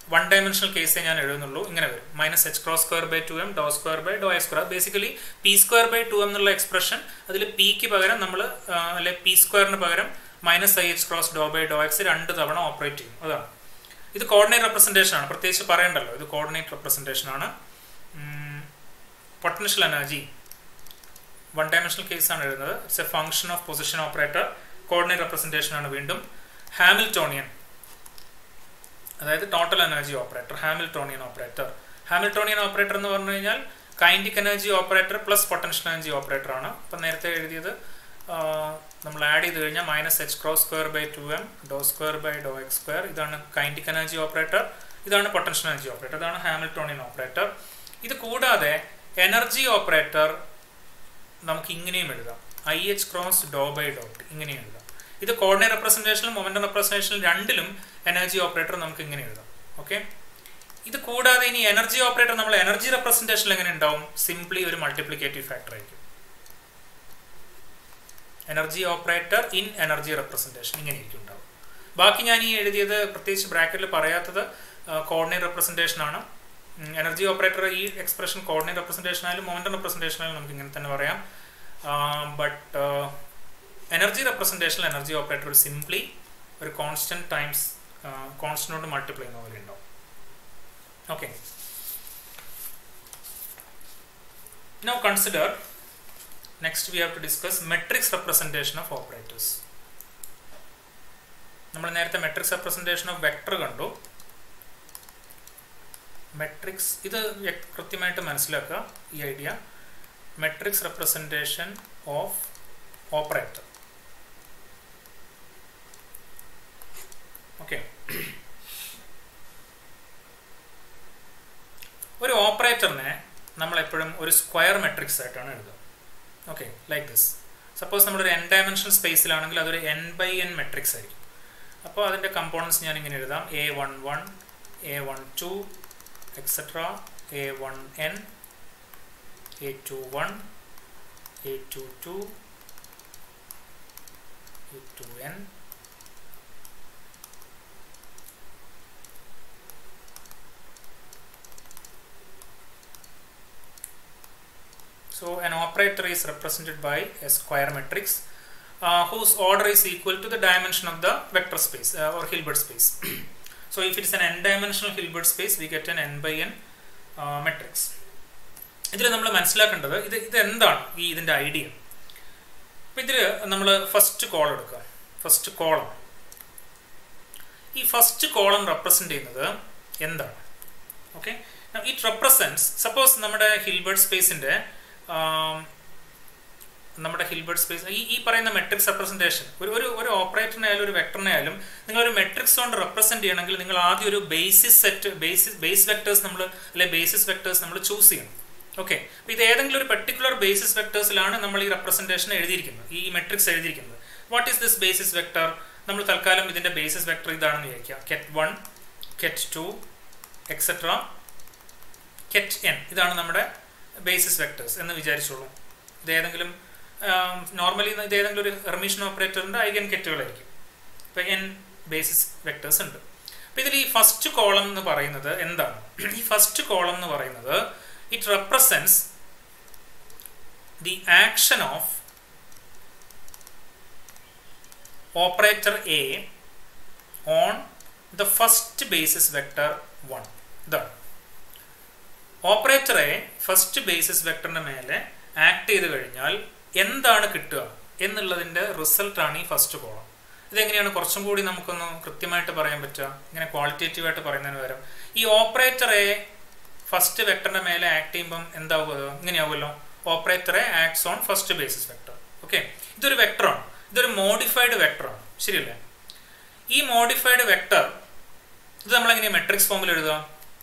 വൺ ഡയമെൻഷണൽ കേസേ ഞാൻ എഴുതുന്നുള്ളൂ ഇങ്ങനെ വരും minus H cross square by two M dow square by Dr X square basically P square by two M എന്നുള്ള എക്സ്പ്രഷൻ അതിൽ പിക്ക് പകരം നമ്മൾ അല്ലെ പി സ്ക്വയറിന് പകരം minus I H cross Dr by Dr X രണ്ട് തവണ ഓപ്പറേറ്റ് ചെയ്യും അതാണ് ഇത് കോർഡിനേറ്റ് റെപ്രസെൻറ്റേഷൻ ആണ് പ്രത്യേകിച്ച് പറയണ്ടല്ലോ ഇത് കോർഡിനേറ്റ് റെപ്രസെൻറ്റേഷൻ ആണ് potential energy one dimensional case ആണ് എഴുതുന്നത് it's a function of position operator coordinate representation ആണ് വീണ്ടും ഹാമിൽട്ടോണിയൻ അതായത് total energy operator Hamiltonian operator Hamiltonian operator എന്ന് പറഞ്ഞു കഴിഞ്ഞാൽ kinetic energy operator plus potential energy operator ആണ് അപ്പം നേരത്തെ എഴുതിയത് നമ്മൾ ആഡ് ചെയ്ത് കഴിഞ്ഞാൽ minus H cross square by two M dow square by Dr X square ഇതാണ് കൈൻഡിക് എനർജി ഓപ്പറേറ്റർ ഇതാണ് പൊട്ടൻഷ്യൽ എനർജി ഓപ്പറേറ്റർ ഇതാണ് ഹാമിൽട്ടോണിയൻ ഓപ്പറേറ്റർ ഇത് കൂടാതെ എനർജി ഓപ്പറേറ്റർ നമുക്ക് ഇങ്ങനെയും എഴുതാം I H cross Dr by dot ഇങ്ങനെയും എഴുതാം ഇത് കോർഡിനേറ്റ് റെപ്രസെൻറ്റേഷനിലും മൊമെന്റം റെപ്രസെൻറ്റേഷനിലും രണ്ടിലും എനർജി ഓപ്പറേറ്റർ നമുക്ക് ഇങ്ങനെ എഴുതാം ഓക്കെ ഇത് കൂടാതെ ഇനി എനർജി ഓപ്പറേറ്റർ നമ്മൾ എനർജി റെപ്രസെൻറ്റേഷനിൽ എങ്ങനെ ഉണ്ടാവും സിംപ്ലി ഒരു മൾട്ടിപ്ലിക്കേറ്റീവ് ഫാക്ടർ ആയിരിക്കും energy operator in energy representation ഇങ്ങനെ ആയിരിക്കും ഉണ്ടാവും ബാക്കി ഞാൻ ഈ എഴുതിയത് പ്രത്യേകിച്ച് ബ്രാക്കറ്റിൽ പറയാത്തത് കോർഡിനേറ്റ് റെപ്രസെൻറ്റേഷൻ ആണ് എനർജി ഓപ്പറേറ്റർ ഈ എക്സ്പ്രഷൻ കോർഡിനേറ്റ് റെപ്രസെൻറ്റേഷൻ ആയാലും മൊമെന്റം റെപ്രസെൻറ്റേഷൻ ആയാലും നമുക്ക് ഇങ്ങനെ തന്നെ പറയാം ബട്ട് എനർജി റെപ്രസെൻറ്റേഷനിൽ എനർജി ഓപ്പറേറ്റർ ഒരു സിംപ്ലി ഒരു കോൺസ്റ്റന്റ് ടൈംസ് കോൺസ്റ്റന്റോട് മൾട്ടിപ്ലൈ ചെയ്യുന്ന പോലെ ഉണ്ടാവും okay now consider next we have to discuss matrix representation of operators നമ്മൾ നേരത്തെ മെട്രിക്സ് റെപ്രസെൻറ്റേഷൻ ഓഫ് വെക്ടർ കണ്ടു മെട്രിക്സ് ഇത് കൃത്യമായിട്ട് മനസ്സിലാക്കുക ഈ idea matrix representation of operator okay ഒരു ഓപ്പറേറ്ററിനെ നമ്മൾ എപ്പോഴും ഒരു സ്ക്വയർ മെട്രിക്സ് ആയിട്ടാണ് എഴുതുക ഓക്കെ ലൈക്ക് ദിസ് സപ്പോസ് നമ്മളൊരു എൻ ഡയമെൻഷണൽ സ്പേസിലാണെങ്കിൽ അതൊരു എൻ ബൈ എൻ മെട്രിക്സ് ആയിരിക്കും അപ്പോൾ അതിൻ്റെ കമ്പോണൻസ് ഞാൻ ഇങ്ങനെ എഴുതാം A one one A one two etcetera A one N A two one A two two A two N So an operator is represented by a square matrix uh, whose order is equal to the dimension of the vector space uh, or Hilbert space. so if it is an n-dimensional Hilbert space, we get an n by n uh, matrix. ഇതിൽ നമ്മൾ മനസ്സിലാക്കേണ്ടത് ഇത് ഇത് എന്താണ് ഈ ഇതിൻ്റെ idea അപ്പം ഇതിൽ നമ്മൾ ഫസ്റ്റ് കോളം എടുക്കുക ഫസ്റ്റ് കോളം ഈ ഫസ്റ്റ് കോളം റെപ്രസെൻ്റ് ചെയ്യുന്നത് എന്താണ് ഓക്കെ ഇറ്റ് റെപ്രസെൻറ്റ്സ് സപ്പോസ് നമ്മുടെ ഹിൽബർട്ട് സ്പേസിൻ്റെ നമ്മുടെ ഹിൽബർട്ട് സ്പേസ് ഈ ഈ പറയുന്ന മെട്രിക്സ് റെപ്രസെൻറ്റേഷൻ ഒരു ഒരു ഒരു ഓപ്പറേറ്ററിനായാലും ഒരു വെക്ടറിനായാലും നിങ്ങൾ ഒരു മെട്രിക്സ് കൊണ്ട് റെപ്രസെൻറ്റ് ചെയ്യണമെങ്കിൽ നിങ്ങൾ ആദ്യം ഒരു basis set basis base vectors നമ്മൾ അല്ലെ ബേസിസ് വെക്ടേഴ്സ് നമ്മൾ ചൂസ് ചെയ്യണം ഓക്കെ അപ്പോൾ ഇത് ഏതെങ്കിലും ഒരു പെർട്ടിക്കുലർ ബേസിസ് വെക്ടേഴ്സിലാണ് നമ്മൾ ഈ റെപ്രസെൻറ്റേഷൻ എഴുതിയിരിക്കുന്നത് ഈ മെട്രിക്സ് എഴുതിയിരിക്കുന്നത് what is this basis vector നമ്മൾ തൽക്കാലം ഇതിൻ്റെ ബേസിസ് വെക്ടർ ഇതാണെന്ന് വിചാരിക്കുക ket one ket two etcetera ket N ഇതാണ് നമ്മുടെ ബേസിസ് വെക്ടേഴ്സ് എന്ന് വിചാരിച്ചോളൂ ഇത് ഏതെങ്കിലും നോർമലി ഇത് ഏതെങ്കിലും ഒരു ഹെർമീഷൻ ഓപ്പറേറ്ററിൻ്റെ ഐഗൻ കെറ്റുകളായിരിക്കും ഇപ്പം എൻ ബേസിസ് വെക്ടേഴ്സ് ഉണ്ട് അപ്പം ഇതിൽ ഈ ഫസ്റ്റ് കോളം എന്ന് പറയുന്നത് എന്താണ് ഈ ഫസ്റ്റ് കോളം എന്ന് പറയുന്നത് it represents the action of operator A on the first basis vector one ഇതാണ് ഓപ്പറേറ്ററെ ഫസ്റ്റ് ബേസിസ് വെക്ടറിന്റെ മേലെ ആക്ട് ചെയ്ത് കഴിഞ്ഞാൽ എന്താണ് കിട്ടുക എന്നുള്ളതിന്റെ റിസൾട്ടാണ് ഈ ഫസ്റ്റ് കോളം ഇതെങ്ങനെയാണ് കുറച്ചും കൂടി നമുക്കൊന്ന് കൃത്യമായിട്ട് പറയാൻ പറ്റുക ഇങ്ങനെ ക്വാളിറ്റേറ്റീവ് ആയിട്ട് പറയുന്നതിന് പകരം ഈ ഓപ്പറേറ്ററെ ഫസ്റ്റ് വെക്ടറിന്റെ മേലെ ആക്ട് ചെയ്യുമ്പം എന്താവുക ഇങ്ങനെയാവുമല്ലോ ഓപ്പറേറ്ററെ acts on first basis vector okay ഇതൊരു വെക്ടറാണ് ഇതൊരു മോഡിഫൈഡ് വെക്ടറാണ് ശരിയല്ലേ ഈ മോഡിഫൈഡ് വെക്ടർ ഇത് നമ്മൾ എങ്ങനെയാണ് മെട്രിക്സ് ഫോമിൽ എഴുതുക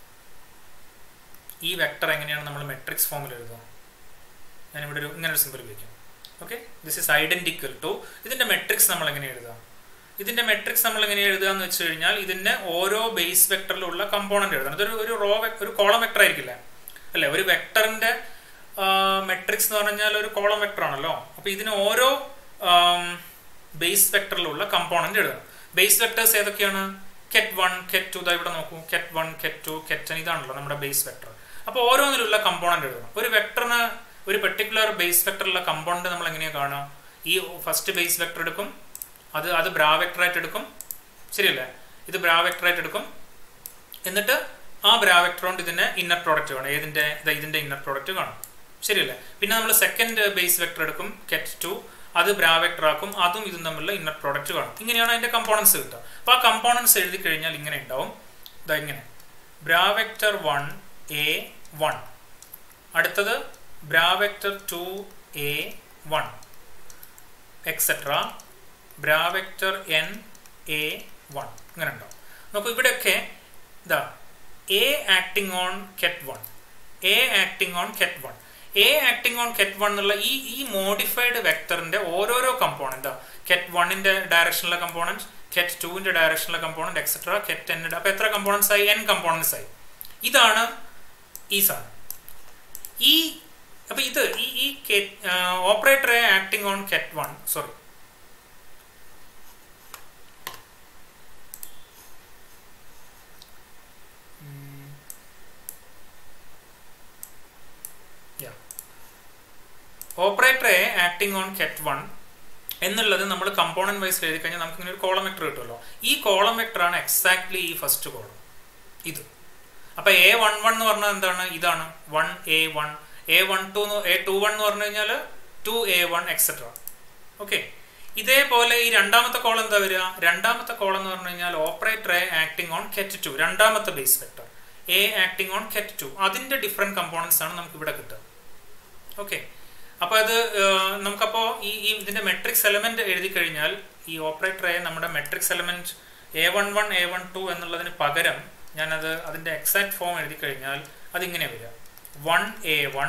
ഈ വെക്ടർ എങ്ങനെയാണ് നമ്മൾ മെട്രിക്സ് ഫോമിൽ എഴുതുക ഞാനിവിടെ ഒരു ഇങ്ങനെ ഒരു സിമ്പിൾ ഉപയോഗിക്കാം okay this is identical to ഇതിന്റെ മെട്രിക്സ് നമ്മൾ എങ്ങനെ എഴുതുക ഇതിന്റെ മെട്രിക്സ് നമ്മൾ എങ്ങനെ എഴുതുക എന്ന് വെച്ച് കഴിഞ്ഞാൽ ഇതിന്റെ ഓരോ ബേസ് വെക്ടറിലുള്ള കമ്പോണന്റ് എഴുതണം ഇതൊരു ഒരു റോ ഒരു കോളം വെക്ടർ ആയിരിക്കില്ല അല്ലെ ഒരു വെക്ടറിന്റെ മെട്രിക്സ് എന്ന് പറഞ്ഞാൽ ഒരു കോളം വെക്ടർ ആണല്ലോ അപ്പൊ ഇതിന് ഓരോ ബേസ് വെക്ടറിലുള്ള കമ്പോണന്റ് എഴുതണം ബേസ് വെക്ടേഴ്സ് ഏതൊക്കെയാണ് കെറ്റ് വൺ കെറ്റ് ടു ഇവിടെ നോക്കൂ കെറ്റ് വൺ കെറ്റ് ടു കെറ്റ് ഇതാണല്ലോ നമ്മുടെ ബേസ് വെക്ടർ അപ്പോൾ ഓരോന്നിലുള്ള കമ്പോണന്റ് എഴുതണം ഒരു വെക്ടറിന് ഒരു പെർട്ടിക്കുലർ ബേസ് വെക്ടറിലുള്ള കമ്പോണന്റ് നമ്മൾ എങ്ങനെയാണ് കാണുക ഈ ഫസ്റ്റ് ബേസ് വെക്ടർ എടുക്കും അത് അത് ബ്രാ വെക്ടറായിട്ട് എടുക്കും ശരിയല്ലേ ഇത് ബ്രാ വെക്ടറായിട്ട് എടുക്കും എന്നിട്ട് ആ ബ്രാ വെക്ടർ കൊണ്ട് ഇതിന്റെ ഇന്നർ പ്രോഡക്റ്റ് കാണും ഏതിന്റെ ദാ ഇതിന്റെ ഇന്നർ പ്രോഡക്റ്റ് കാണും ശരിയല്ലേ പിന്നെ നമ്മൾ സെക്കൻഡ് ബേസ് വെക്ടർ എടുക്കും കെറ്റ് ടു അത് ബ്രാ വെക്ടർ ആക്കും അതും ഇതും തമ്മിലുള്ള ഇന്നർ പ്രോഡക്റ്റ് കാണും ഇങ്ങനെയാണ് അതിന്റെ കമ്പോണൻസ് കിട്ടുക അപ്പോൾ ആ കമ്പോണൻസ് എഴുതി കഴിഞ്ഞാൽ ഇങ്ങനെ ഉണ്ടാവും ഇതാ ഇങ്ങനെ bra vector one A one അടുത്തത് bra vector two A one etcetera bra vector N A one ഇങ്ങനെ ഉണ്ടാവും നോക്കൂ ഇവിടെയൊക്കെ ഇതാ A acting on ket one A acting on ket one A acting on ket one എന്നുള്ള ഈ ഈ modified വെക്ടറിന്റെ ഓരോരോ കമ്പോണന്റ് കെറ്റ് വണ്ണിന്റെ ഡയറക്ഷനിലെ കമ്പോണന്റ് കെറ്റ് ടുവിന്റെ ഡയറക്ഷനിലെ കമ്പോണന്റ് എക്സെട്ര കെറ്റ് എന്നിന്റെ അപ്പൊ എത്ര കമ്പോണൻസ് ആയി എൻ കമ്പോണൻസ് ആയി ഇതാണ് ഈ സാധനം ഈ അപ്പൊ ഇത് ഈ ഈ operator acting on ket one sorry operator A acting on ket one എന്നുള്ളത് നമ്മൾ കമ്പോണന്റ് വൈസ് എഴുതി കഴിഞ്ഞാൽ നമുക്ക് ഇങ്ങനെ ഒരു കോളം വെക്ടർ കിട്ടുമല്ലോ ഈ കോളം വെക്ടർ ആണ് എക്സാക്ട്ലി ഈ ഫസ്റ്റ് കോളം ഇത് അപ്പൊ എ വൺ വൺ എന്ന് പറഞ്ഞാൽ എന്താണ് ഇതാണ് one A one A one two A two one എന്ന് പറഞ്ഞു കഴിഞ്ഞാൽ two A one etcetera okay ഇതേപോലെ ഈ രണ്ടാമത്തെ കോളം എന്താ വരിക രണ്ടാമത്തെ കോളം എന്ന് പറഞ്ഞു കഴിഞ്ഞാൽ operator A acting on ket two രണ്ടാമത്തെ base vector A acting on ket two അതിന്റെ ഡിഫറെന്റ് കമ്പോണൻസ് ആണ് നമുക്ക് ഇവിടെ കിട്ടുക ഓക്കെ അപ്പോൾ അത് നമുക്കപ്പോൾ ഈ ഈ ഇതിന്റെ മെട്രിക്സ് എലമെന്റ് എഴുതി കഴിഞ്ഞാൽ ഈ ഓപ്പറേറ്റർ എ നമ്മുടെ matrix element A one one A one two എന്നുള്ളതിന് പകരം ഞാനത് അതിന്റെ എക്സാക്ട് ഫോം എഴുതി കഴിഞ്ഞാൽ അതിങ്ങനെ വരിക one A one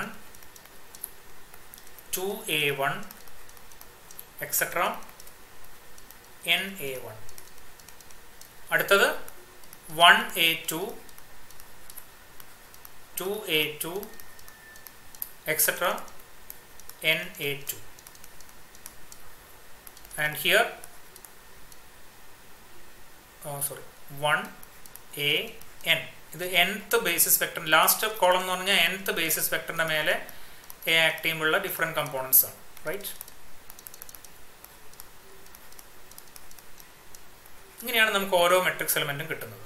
two A one etcetera N A one അടുത്തത് one A two two A two etcetera Na2 and here oh sorry 1 a n ഇത് nth basis vector last column എന്ന് പറഞ്ഞാൽ nth basis വെക്ടറിന്റെ മേലെ A act ചെയ്യുമ്പോഴുള്ള different components ആണ് right ഇങ്ങനെയാണ് നമുക്ക് ഓരോ മെട്രിക്സ് എലമെന്റും കിട്ടുന്നത്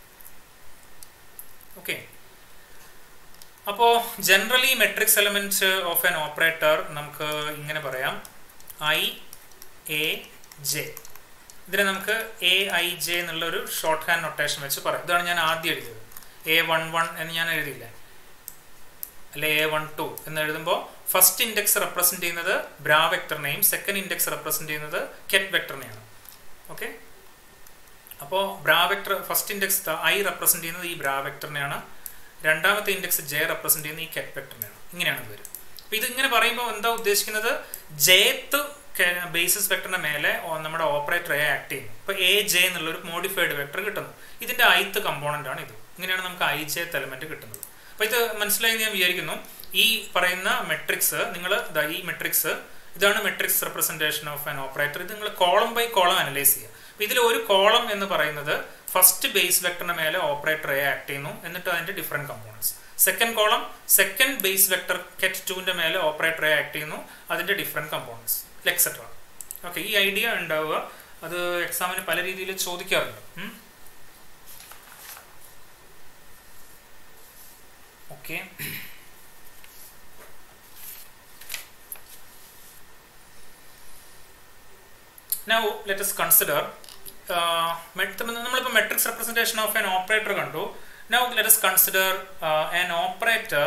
ഓക്കെ അപ്പോൾ generally matrix element of an operator നമുക്ക് ഇങ്ങനെ പറയാം ഐ എ ജെ ഇതിനെ നമുക്ക് എ ഐ ജെ എന്നുള്ള ഒരു ഷോർട്ട് ഹാൻഡ് നൊട്ടേഷൻ വെച്ച് പറയാം ഇതാണ് ഞാൻ ആദ്യം എഴുതിയത് എ വൺ വൺ എന്ന് ഞാൻ എഴുതിയില്ല അല്ലെ എ വൺ ടു എന്ന് എഴുതുമ്പോൾ ഫസ്റ്റ് ഇൻഡെക്സ് റെപ്രസെന്റ് ചെയ്യുന്നത് ബ്രാ വെക്ടറിനെയും സെക്കൻഡ് ഇൻഡെക്സ് റെപ്രസെന്റ് ചെയ്യുന്നത് കെറ്റ് വെക്ടറിനെയാണ് ഓക്കെ അപ്പോൾ bra vector first index I represent ചെയ്യുന്നത് ഈ ബ്രാ വെക്ടറിനെയാണ് രണ്ടാമത്തെ ഇൻഡെക്സ് ജെ റെപ്രസെന്റ് ചെയ്യുന്ന ഈ കെറ്റ് വെക്ടറിനെയാണ് ഇങ്ങനെയാണ് ഇത് വരും അപ്പൊ ഇത് ഇങ്ങനെ പറയുമ്പോൾ എന്താ ഉദ്ദേശിക്കുന്നത് ജേത്ത് ബേസിസ് വെക്ടറിന്റെ മേലെ നമ്മുടെ ഓപ്പറേറ്റർ എ ആക്ട് ചെയ്യുന്നു ഇപ്പൊ എ ജെ എന്നുള്ള ഒരു മോഡിഫൈഡ് വെക്ടർ കിട്ടുന്നു ഇതിന്റെ ഐത്ത് കമ്പോണന്റ് ആണ് ഇത് ഇങ്ങനെയാണ് നമുക്ക് ഐ ജെത്ത് എലമെന്റ് കിട്ടുന്നത് അപ്പൊ ഇത് മനസ്സിലായി ഞാൻ വിചാരിക്കുന്നു ഈ പറയുന്ന മെട്രിക്സ് നിങ്ങൾ ഈ മെട്രിക്സ് ഇതാണ് matrix representation of an operator ഇത് നിങ്ങൾ കോളം ബൈ കോളം അനലൈസ് ചെയ്യുക ഇതിൽ ഒരു കോളം എന്ന് പറയുന്നത് ഫസ്റ്റ് ബേസ് വെക്ടറിന് മേലെ ഓപ്പറേറ്റർ എ ആക്ട് ചെയ്യുന്നു എന്നിട്ട് അതിന്റെ different components second column second base vector ket ടുവിന്റെ മേലെ ഓപ്പറേറ്റർ എ ആക്ട് ചെയ്യുന്നു അതിന്റെ ഡിഫറെന്റ് കമ്പോണൻസ് എക്സെട്ര ഓക്കെ ഈ ഐഡിയ ഉണ്ടാവുക അത് എക്സാമിന് പല രീതിയിൽ ചോദിക്കാറുണ്ട് okay Now let us consider നമ്മളിപ്പോൾ matrix representation of an operator കണ്ടു now let us consider an operator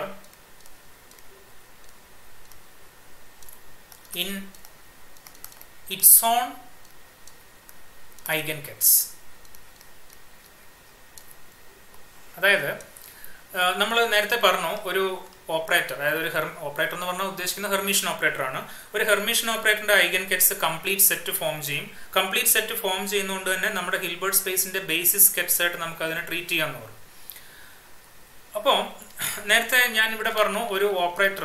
in its own eigen kets അതായത് നമ്മൾ നേരത്തെ പറഞ്ഞു ഒരു ഓപ്പറേറ്റർ അതായത് ഒരു ഹെർ ഓപ്പറേറ്റർ എന്ന് പറഞ്ഞാൽ ഉദ്ദേശിക്കുന്ന ഹെർമീഷൻ ഓപ്പറേറ്റർ ആണ് ഒരു ഹെർമീഷൻ ഓപ്പറേറ്ററിന്റെ eigen kets complete set form ചെയ്യും കംപ്ലീറ്റ് സെറ്റ് ഫോം ചെയ്യുന്നതുകൊണ്ട് തന്നെ നമ്മുടെ ഹിൽബർട്ട് സ്പേസിന്റെ ബേസിസ് കെറ്റ്സ് ആയിട്ട് നമുക്ക് അതിനെ ട്രീറ്റ് ചെയ്യാമെന്ന് പറഞ്ഞു അപ്പോൾ നേരത്തെ ഞാൻ ഇവിടെ പറഞ്ഞു ഒരു ഓപ്പറേറ്റർ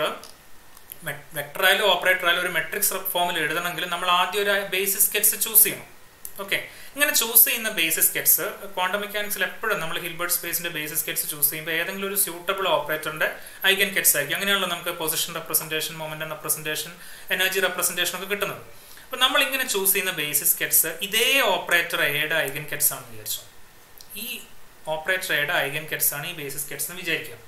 വെക്ടർ ആയാലും ഓപ്പറേറ്റർ ആയാലും ഒരു മെട്രിക്സ് ഫോമിൽ എഴുതണമെങ്കിൽ നമ്മൾ ആദ്യം ഒരു ബേസിസ് കെറ്റ്സ് ചൂസ് ചെയ്യണം ഓക്കെ ഇങ്ങനെ ചൂസ് ചെയ്യുന്ന ബേസിസ് കെറ്റ്സ് ക്വാണ്ടം മെക്കാനിക്സിൽ എപ്പോഴും നമ്മൾ ഹിൽബർട്ട് സ്പേസിന്റെ ബേസിസ് കെറ്റ്സ് ചൂസ് ചെയ്യുമ്പോൾ ഏതെങ്കിലും ഒരു സ്യൂട്ടബിൾ ഓപ്പറേറ്ററിന്റെ ഐഗൻ കെറ്റ്സ് ആയിരിക്കും അങ്ങനെയുള്ള നമുക്ക് position representation momentum representation energy representation ഒക്കെ കിട്ടുന്നത് അപ്പൊ നമ്മൾ ഇങ്ങനെ ചൂസ് ചെയ്യുന്ന ബേസിസ് കെറ്റ്സ് ഇതേ ഓപ്പറേറ്റർ എയുടെ ഐഗൻ കെറ്റ്സ് ആണെന്ന് വിചാരിച്ചു ഈ ഓപ്പറേറ്റർ എയുടെ ഐഗൻ കെറ്റ്സ് ആണ് ഈ ബേസിസ് കെറ്റ്സ് എന്ന് വിചാരിക്കുക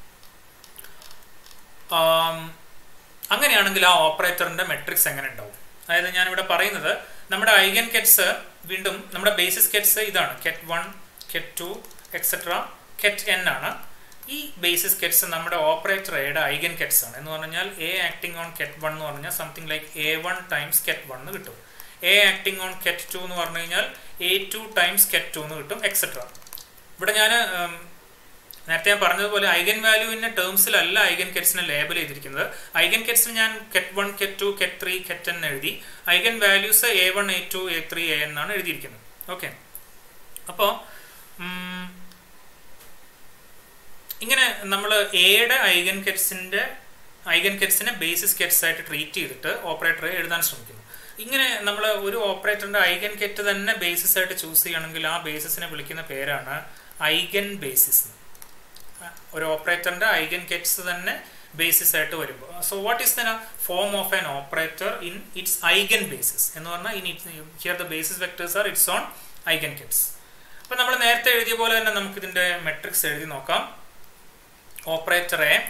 അങ്ങനെയാണെങ്കിൽ ആ ഓപ്പറേറ്ററിന്റെ മെട്രിക്സ് എങ്ങനെ ഉണ്ടാവും അതായത് ഞാനിവിടെ പറയുന്നത് നമ്മുടെ ഐഗൻ കെറ്റ്സ് വീണ്ടും നമ്മുടെ ബേസിസ് കെറ്റ്സ് ഇതാണ് ket one ket two etcetera ket N ആണ് ഈ ബേസിസ് കെറ്റ്സ് നമ്മുടെ ഓപ്പറേറ്റർ എയുടെ ഐഗൻ കെറ്റ്സ് ആണ് എന്ന് പറഞ്ഞാൽ A acting on ket one എന്ന് പറഞ്ഞാൽ something like A one times ket one എന്ന് കിട്ടും A acting on ket two എന്ന് പറഞ്ഞു കഴിഞ്ഞാൽ A two times ket two എന്ന് കിട്ടും എക്സെട്ര ഇവിടെ ഞാൻ നേരത്തെ ഞാൻ പറഞ്ഞതുപോലെ ഐഗൻ വാല്യൂവിന്റെ ടേംസിലല്ല ഐഗൻ കെറ്റ്സിനെ ലേബൽ ചെയ്തിരിക്കുന്നത് ഐഗൻ കെറ്റ്സിന് ഞാൻ കെറ്റ് one ket two ket three ket എന്ന് എഴുതി eigen values A one A two A three A എന്നാണ് എഴുതിയിരിക്കുന്നത് ഓക്കെ അപ്പോൾ ഇങ്ങനെ നമ്മൾ എയുടെ ഐഗൻ കെറ്റ്സിന്റെ ഐഗൻ കെറ്റ്സിനെ ബേസിസ് കെറ്റ്സ് ആയിട്ട് ട്രീറ്റ് ചെയ്തിട്ട് ഓപ്പറേറ്ററെ എഴുതാൻ ശ്രമിക്കുന്നു ഇങ്ങനെ നമ്മൾ ഒരു ഓപ്പറേറ്ററിന്റെ ഐഗൻ കെറ്റ് തന്നെ ബേസിസ് ആയിട്ട് ചൂസ് ചെയ്യുകയാണെങ്കിൽ ആ ബേസിസിനെ വിളിക്കുന്ന പേരാണ് ഐഗൻ ബേസിസ് ഒരു ഓപ്പറേറ്ററിന്റെ ഐഗൻ കെറ്റ്സ് തന്നെ ബേസിസ് ആയിട്ട് വരുമ്പോൾ so what is the form of an operator in its eigen basis എന്ന് പറഞ്ഞാൽ in it here the basis vectors are its own eigen kets അപ്പൊ നമ്മൾ നേരത്തെ എഴുതിയ പോലെ തന്നെ നമുക്ക് ഇതിന്റെ മെട്രിക്സ് എഴുതി നോക്കാം ഓപ്പറേറ്റർ എ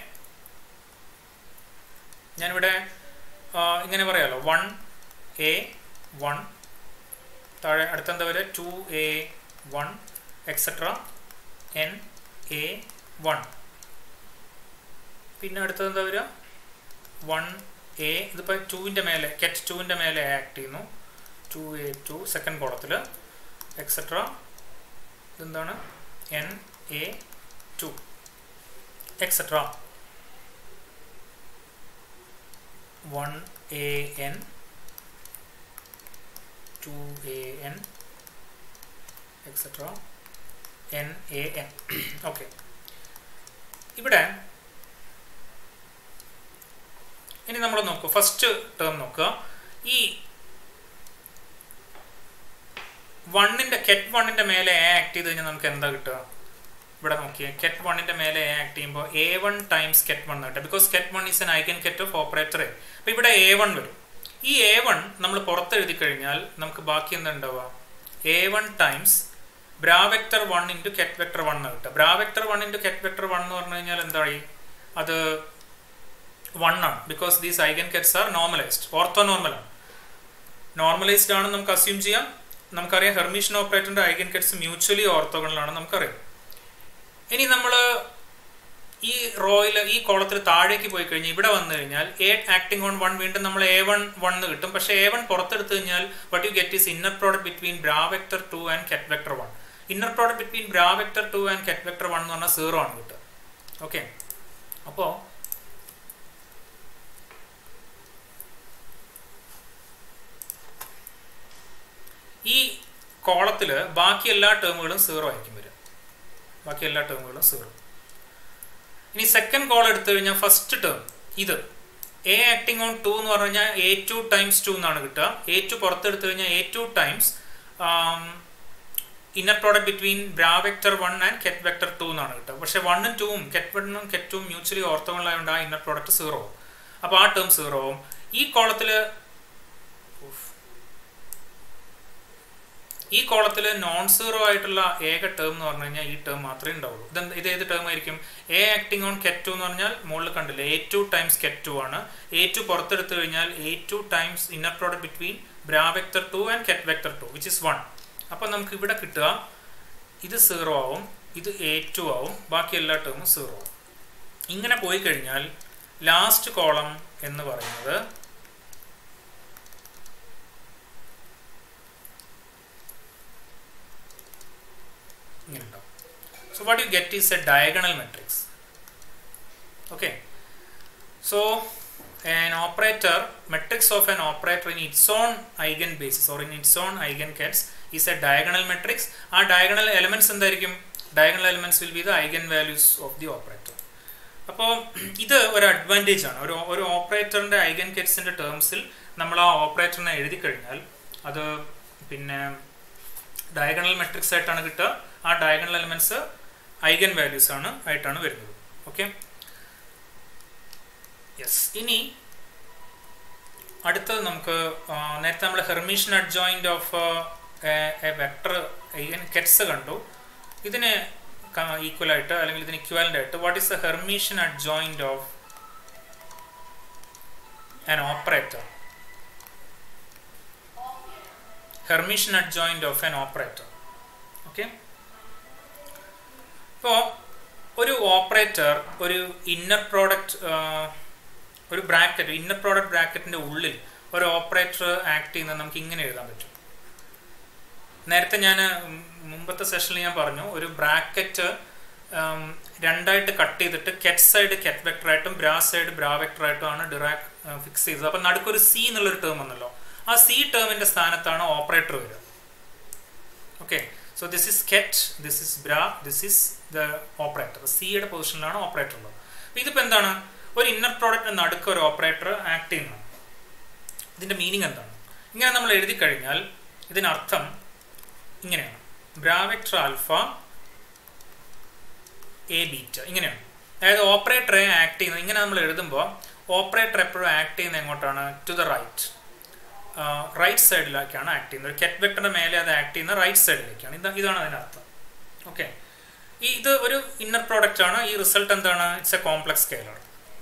ഞാനിവിടെ ഇങ്ങനെ പറയാലോ വൺ എ വൺ താഴെ അടുത്തെന്താ വരെ two A one etcetera N A one പിന്നെ അടുത്തത് എന്താ വരിക വൺ എ ഇതിപ്പോൾ ടുവിൻ്റെ മേലെ കെറ്റ് ടുവിൻ്റെ മേലെ ആക്ട് ചെയ്യുന്നു ടു എ ടു സെക്കൻഡ് കോളത്തിൽ എക്സെട്ര ഇതെന്താണ് N A two etcetera one A N two A N etcetera N A N okay ഇവിടെ ഇനി നമ്മൾ നോക്കൂ ഫസ്റ്റ് ടേം നോക്കുക ഈ വണ്ണിന്റെ കെറ്റ് വണ്ണിന്റെ മേലെ എ ആക്ട് ചെയ്ത് കഴിഞ്ഞാൽ നമുക്ക് എന്താ കിട്ടുക ഇവിടെ നോക്കിയേ കെറ്റ് വണ്ണിന്റെ മേലെ എ ആക്ട് ചെയ്യുമ്പോൾ A one times ket one കിട്ടും because ket one is an eigen ket of operator അപ്പൊ ഇവിടെ എ വൺ വരും ഈ എ വൺ നമ്മൾ പുറത്തെഴുതി കഴിഞ്ഞാൽ നമുക്ക് ബാക്കി എന്താ ഉണ്ടാവുക A one times bra vector one into ket vector one എന്ന് കിട്ടുക bra vector one into ket vector one എന്ന് പറഞ്ഞു കഴിഞ്ഞാൽ എന്തായി അത് വൺ ആണ് because these eigen kets are normalized orthonormal ആണ് നോർമലൈസ്ഡ് ആണെന്ന് നമുക്ക് അസ്യൂം ചെയ്യാം നമുക്കറിയാം ഹെർമീഷൻ ഓപ്പറേറ്ററിന്റെ ഐഗൻ കെറ്റ്സ് മ്യൂച്വലി ഓർത്തോഗണലാണ് നമുക്കറിയാം ഇനി നമ്മൾ ഈ റോയിൽ ഈ കോളത്തിൽ താഴേക്ക് പോയി കഴിഞ്ഞാൽ ഇവിടെ വന്നു കഴിഞ്ഞാൽ എ ആക്ടിംഗ് ഓൺ വൺ വീണ്ടും നമ്മൾ എ വൺ വൺ എന്ന് കിട്ടും പക്ഷേ എ വൺ പുറത്തെടുത്തു കഴിഞ്ഞാൽ what you get is inner product between bra vector two and ket vector one inner product between bra vector two and ket vector one എന്ന് പറഞ്ഞാൽ zero ആണ് കിട്ടുക ഓക്കെ അപ്പോൾ ഈ കോളത്തിൽ ബാക്കി എല്ലാ ടേമുകളും സീറോ ആയിരിക്കും വരിക ബാക്കി എല്ലാ ടേമുകളും സീറോ ഇനി സെക്കൻഡ് കോൾ എടുത്തു കഴിഞ്ഞാൽ ഫസ്റ്റ് ടേം ഇത് എ ആക്ടിങ് ഓൺ ടു എന്ന് പറഞ്ഞു കഴിഞ്ഞാൽ എ ടു ടൈംസ് ടു എന്നാണ് കിട്ടുക എ ടു പുറത്തെടുത്തു കഴിഞ്ഞാൽ A two times inner product between bra vector one and ket vector two എന്നാണ് കിട്ടുക പക്ഷേ വണ്ണും ടൂവും കെറ്റ് വണ്ണും കെറ്റ് ടൂവും മ്യൂച്വലി ഓർത്തോണലായതുകൊണ്ട് ആ ഇന്നർ പ്രോഡക്റ്റ് സീറോ അപ്പോൾ ആ ടേം സീറോ ആവും ഈ കോളത്തിൽ ഈ കോളത്തിൽ നോൺ സീറോ ആയിട്ടുള്ള ഏക ടേം എന്ന് പറഞ്ഞു കഴിഞ്ഞാൽ ഈ ടേം മാത്രമേ ഉണ്ടാവുള്ളൂ ഇത് ഇത് ഏത് ടേം ആയിരിക്കും A acting on ket two എന്ന് പറഞ്ഞാൽ മുകളിൽ കണ്ടില്ല A two times ket two ആണ് എ ടു പുറത്തെടുത്തു കഴിഞ്ഞാൽ A two times inner product between bra vector two and ket vector two which is one അപ്പം നമുക്ക് ഇവിടെ കിട്ടുക ഇത് സീറോ ആവും ഇത് എ ടു ആവും ബാക്കി എല്ലാ ടേമും സീറോ ആവും ഇങ്ങനെ പോയി കഴിഞ്ഞാൽ ലാസ്റ്റ് കോളം എന്ന് പറയുന്നത് ഇങ്ങനെ ഉണ്ടാവും so what you get is a diagonal matrix okay so an operator matrix of an operator in its own eigenbasis or in its own eigenkets is a diagonal matrix ആ diagonal elements എന്തായിരിക്കും diagonal elements will be the eigenvalues of the operator അപ്പോൾ ഇത് ഒരു advantage ആണ് ഒരു ഒരു ഓപ്പറേറ്ററിന്റെ eigen കെറ്റ്സിന്റെ ടേംസിൽ നമ്മൾ ആ ഓപ്പറേറ്ററിനെ എഴുതി കഴിഞ്ഞാൽ അത് പിന്നെ ഡയഗണൽ മെട്രിക്സ് ആയിട്ടാണ് കിട്ടുക ആ ഡയഗണൽ എലമെന്റ്സ് ഐഗൻ വാല്യൂസ് ആണ് ആയിട്ടാണ് വരുന്നത് ഓക്കെ യെസ് ഇനി അടുത്തത് നമുക്ക് നേരത്തെ നമ്മൾ Hermitian adjoint of a vector kets കണ്ടു ഇതിന് ഈക്വൽ ആയിട്ട് അല്ലെങ്കിൽ ഇതിന് ഇക്വാലന്റ് ആയിട്ട് what is the Hermitian adjoint of an operator Hermitian adjoint of an operator okay ഇപ്പോൾ ഒരു ഓപ്പറേറ്റർ ഒരു ഇന്നർ പ്രോഡക്റ്റ് ഒരു ബ്രാക്കറ്റ് ഇന്നർ പ്രോഡക്റ്റ് ബ്രാക്കറ്റിന്റെ ഉള്ളിൽ ഒരു ഓപ്പറേറ്റർ ആക്ട് ചെയ്യുന്നത് നമുക്ക് ഇങ്ങനെ എഴുതാൻ പറ്റും നേരത്തെ ഞാൻ മുമ്പത്തെ സെഷനിൽ ഞാൻ പറഞ്ഞു ഒരു ബ്രാക്കറ്റ് രണ്ടായിട്ട് കട്ട് ചെയ്തിട്ട് കെറ്റ് സൈഡ് കെറ്റ് വെക്ടറായിട്ടും ബ്രാ സൈഡ് ബ്രാ വെക്ടറായിട്ടും ആണ് ഡിറാക് ഫിക്സ് ചെയ്തത് അപ്പം നടുക്കൊരു സി എന്നുള്ളൊരു ടേം വന്നല്ലോ ആ സി ടേമിന്റെ സ്ഥാനത്താണ് ഓപ്പറേറ്റർ വരിക okay so this is ket this is bra this is the operator സിയുടെ പൊസിഷനിലാണ് ഓപ്പറേറ്റർ ഉള്ളത് ഇതിപ്പോൾ എന്താണ് ഒരു ഇന്നർ പ്രോഡക്റ്റ് നടുക്ക് ഒരു ഓപ്പറേറ്റർ ആക്ട് ചെയ്യുന്നതാണ് ഇതിന്റെ മീനിങ് എന്താണ് ഇങ്ങനെ നമ്മൾ എഴുതി കഴിഞ്ഞാൽ ഇതിനർത്ഥം ഇങ്ങനെയാണ് ബ്രാവെക്ടർ ആൽഫ എ ബീറ്റ ഇങ്ങനെയാണ് അതായത് ഓപ്പറേറ്ററെ ആക്ട് ചെയ്യുന്നത് ഇങ്ങനെ നമ്മൾ എഴുതുമ്പോൾ ഓപ്പറേറ്റർ എപ്പോഴും ആക്ട് ചെയ്യുന്നത് എങ്ങോട്ടാണ് ടു ദ റൈറ്റ് റൈറ്റ് സൈഡിലേക്കാണ് ആക്ട് ചെയ്യുന്നത് ഒരു കെറ്റ് വെക്ടറിന്റെ മേലെ അത് ആക്ട് ചെയ്യുന്ന റൈറ്റ് സൈഡിലേക്കാണ് ഇത് ഇതാണ് അതിനർത്ഥം ഓക്കെ ഈ ഇത് ഒരു ഇന്നർ പ്രോഡക്റ്റ് ആണ് ഈ റിസൾട്ട് എന്താണ് ഇറ്റ്സ് എ കോംപ്ലക്സ് സ്കെയിലർ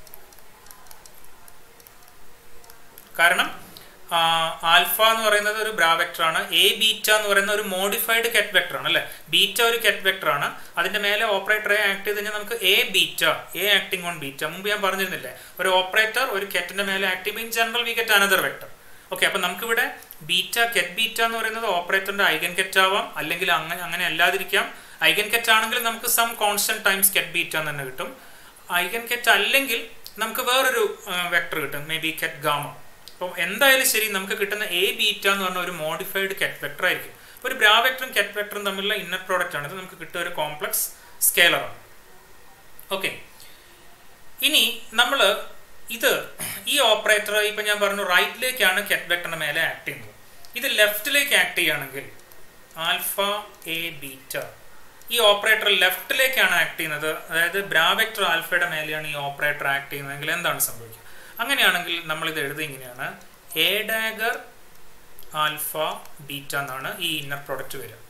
കാരണം ആൽഫ എന്ന് പറയുന്നത് ഒരു ബ്രാ വെക്ടർ ആണ് എ ബീറ്റ എന്ന് പറയുന്ന ഒരു മോഡിഫൈഡ് കെറ്റ് വെക്ടർ ആണ് അല്ലെ ബീറ്റ ഒരു കെറ്റ് വെക്ടർ ആണ് അതിന്റെ മേലെ ഓപ്പറേറ്റർ എ ആക്ട് ചെയ്ത് കഴിഞ്ഞാൽ നമുക്ക് A beta A acting on beta മുമ്പ് ഞാൻ പറഞ്ഞിരുന്നില്ലേ ഒരു ഓപ്പറേറ്റർ ഒരു കെറ്റിന്റെ മേലെ ആക്ട് ചെയ്യുമ്പോൾ in general we get another vector okay അപ്പൊ നമുക്കിവിടെ ബീറ്റ കെറ്റ് ബീറ്റ എന്ന് പറയുന്നത് ഓപ്പറേറ്ററിന്റെ ഐഗൻ കെറ്റ് ആവാം അല്ലെങ്കിൽ അങ്ങനെ അങ്ങനെ അല്ലാതിരിക്കാം ഐഗൻ കെറ്റ് ആണെങ്കിൽ നമുക്ക് some constant times ket beta എന്ന് തന്നെ കിട്ടും ഐഗൻ കെറ്റ് അല്ലെങ്കിൽ നമുക്ക് വേറൊരു വെക്ടർ കിട്ടും മേ ബി കെറ്റ് ഗാമ അപ്പോൾ എന്തായാലും ശരി നമുക്ക് കിട്ടുന്ന എ ബീറ്റ എന്ന് പറഞ്ഞ ഒരു മോഡിഫൈഡ് കെറ്റ് വെക്ടർ ആയിരിക്കും ഒരു ബ്രാ വെക്ടറും കെറ്റ് വെക്ടറും തമ്മിലുള്ള ഇന്നർ പ്രോഡക്റ്റ് ആണ് ഇത് നമുക്ക് കിട്ടുന്ന ഒരു കോംപ്ലക്സ് സ്കേലറാണ് ഓക്കെ ഇനി നമ്മൾ ഇത് ഈ ഓപ്പറേറ്റർ ഇപ്പൊ ഞാൻ പറഞ്ഞു റൈറ്റിലേക്കാണ് കെറ്റ് വെക്ടറിന്റെ മേലെ ആക്ട് ചെയ്യുന്നത് ഇത് ലെഫ്റ്റിലേക്ക് ആക്ട് ചെയ്യുകയാണെങ്കിൽ ആൽഫ എ ബീറ്റ ഈ ഓപ്പറേറ്റർ ലെഫ്റ്റിലേക്കാണ് ആക്ട് ചെയ്യുന്നത് അതായത് ബ്രാവെക്ടർ ആൽഫയുടെ മേലെയാണ് ഈ ഓപ്പറേറ്റർ ആക്ട് ചെയ്യുന്നതെങ്കിൽ എന്താണ് സംഭവിക്കുക അങ്ങനെയാണെങ്കിൽ നമ്മൾ ഇത് എഴുതി ഇങ്ങനെയാണ് എ ഡാഗർ ആൽഫ ബീറ്റ എന്നാണ് ഈ ഇന്നർ പ്രോഡക്റ്റ് വരിക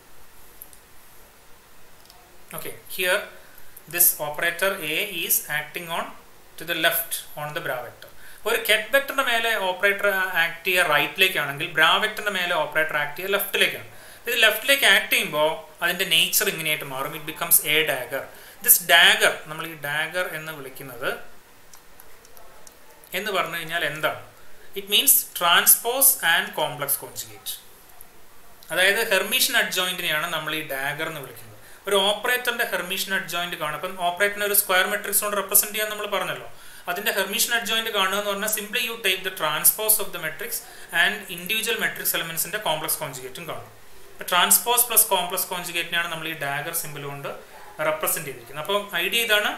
okay here this operator A is acting on to the left on the bra vector ഒരു കെറ്റ് വെക്ടറിന്റെ മേലെ ഓപ്പറേറ്റർ ആക്ട് ചെയ്യുക റൈറ്റിലേക്കാണെങ്കിൽ ബ്രാവെക്ടറിന്റെ മേലെ ഓപ്പറേറ്റർ ആക്ട് ചെയ്യുക ലെഫ്റ്റിലേക്കാണ് ഇത് ലെഫ്റ്റിലേക്ക് ആക്ട് ചെയ്യുമ്പോൾ അതിന്റെ നേച്ചർ ഇങ്ങനെയായിട്ട് മാറും it becomes a dagger this dagger നമ്മൾ ഈ ഡാഗർ എന്ന് വിളിക്കുന്നത് എന്ന് പറഞ്ഞു കഴിഞ്ഞാൽ എന്താണ് it means transpose and complex conjugate അതായത് ഹെർമീഷൻ അഡ്ജോയിന്റിനെയാണ് നമ്മൾ ഈ ഡാഗർ എന്ന് വിളിക്കുന്നത് ഒരു ഓപ്പറേറ്ററിന്റെ ഹെർമീഷൻ അഡ്ജോയിന്റ് കാണും അപ്പം ഓപ്പറേറ്ററിനെ ഒരു സ്ക്വയർ മെട്രിക്സ് കൊണ്ട് റെപ്രസെന്റ് ചെയ്യാൻ നമ്മൾ പറഞ്ഞല്ലോ അതിന്റെ ഹെർമീഷൻ അഡ്ജോയിന്റ് കാണുക എന്ന് പറഞ്ഞാൽ simply you take the transpose of the matrix and individual matrix എലമെന്റ്സിന്റെ കോംപ്ലക്സ് കോൺജുഗേറ്റും കാണും ട്രാൻസ്പോസ് പ്ലസ് കോംപ്ലക്സ് കോൺജുഗേറ്റിനെയാണ് നമ്മൾ ഈ ഡാഗർ സിമ്പിൾ കൊണ്ട് റെപ്രസെന്റ് ചെയ്തിരിക്കുന്നത് അപ്പം ഐഡിയ ഇതാണ്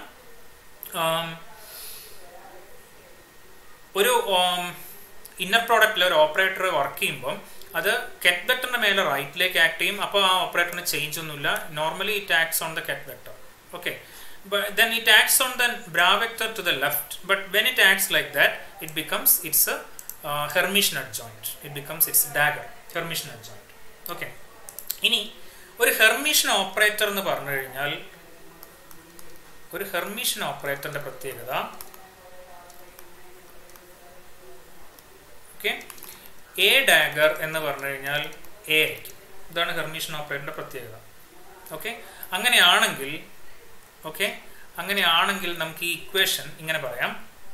ഒരു ഇന്നർ പ്രോഡക്റ്റിൽ ഒരു ഓപ്പറേറ്റർ വർക്ക് ചെയ്യുമ്പം അത് കെറ്റ് വെക്ടറിന്റെ മേലെ റൈറ്റിലേക്ക് ആക്ട് ചെയ്യും അപ്പോൾ ആ ഓപ്പറേറ്ററിന് ചേഞ്ച് ഒന്നുമില്ല normally it acts on the ket vector okay then it acts on the bra vector to the left but when it acts like that it becomes it's a uh, Hermitian adjoint it becomes its dagger Hermitian adjoint okay ഇനി ഒരു Hermitian operator എന്ന് പറഞ്ഞു കഴിഞ്ഞാൽ ഒരു Hermitian ഓപ്പറേറ്ററിന്റെ പ്രത്യേകത okay A dagger എന്ന് പറഞ്ഞു കഴിഞ്ഞാൽ എ ആയിരിക്കും ഇതാണ് ഹെർമീഷൻ ഓപ്പറേറ്ററിന്റെ പ്രത്യേകത ഓക്കെ അങ്ങനെയാണെങ്കിൽ ഓക്കെ അങ്ങനെയാണെങ്കിൽ നമുക്ക് ഈ ഇക്വേഷൻ ഇങ്ങനെ പറയാം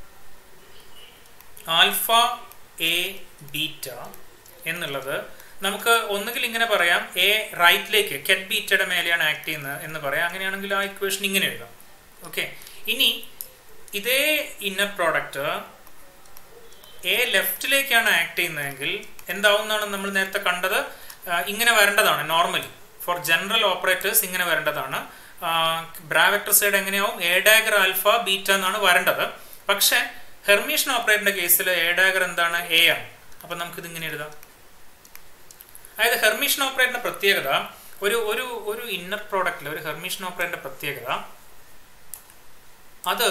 ആൽഫ എ ബീറ്റ എന്നുള്ളത് നമുക്ക് ഒന്നുകിൽ ഇങ്ങനെ പറയാം എ റൈറ്റിലേക്ക് കെറ്റ് ബീറ്റയുടെ മേലെയാണ് ആക്ട് ചെയ്യുന്നത് എന്ന് പറയാം അങ്ങനെയാണെങ്കിൽ ആ ഇക്വേഷൻ ഇങ്ങനെ എഴുതാം ഓക്കെ ഇനി ഇതേ ഇന്നർ പ്രോഡക്റ്റ് എ ലെഫ്റ്റിലേക്കാണ് ആക്ട് ചെയ്യുന്നതെങ്കിൽ എന്താവുന്നതാണ് നമ്മൾ നേരത്തെ കണ്ടത് ഇങ്ങനെ വരേണ്ടതാണ് നോർമലി ഫോർ ജനറൽ ഓപ്പറേറ്റേഴ്സ് ഇങ്ങനെ വരേണ്ടതാണ് ബ്രാവെക്ടർ സൈഡ് എങ്ങനെയാവും എ ഡാഗർ ആൽഫ ബീറ്റ എന്നാണ് വരേണ്ടത് പക്ഷെ ഹെർമീഷൻ ഓപ്പറേറ്ററിന്റെ കേസിൽ എ ഡാഗർ എന്താണ് എ ആണ് അപ്പൊ നമുക്ക് ഇത് ഇങ്ങനെ എഴുതാം അതായത് ഹെർമീഷൻ ഓപ്പറേറ്ററിന്റെ പ്രത്യേകത ഒരു ഒരു ഒരു ഇന്നർ പ്രോഡക്റ്റിൽ ഒരു ഹെർമീഷൻ ഓപ്പറേറ്ററിന്റെ പ്രത്യേകത അത്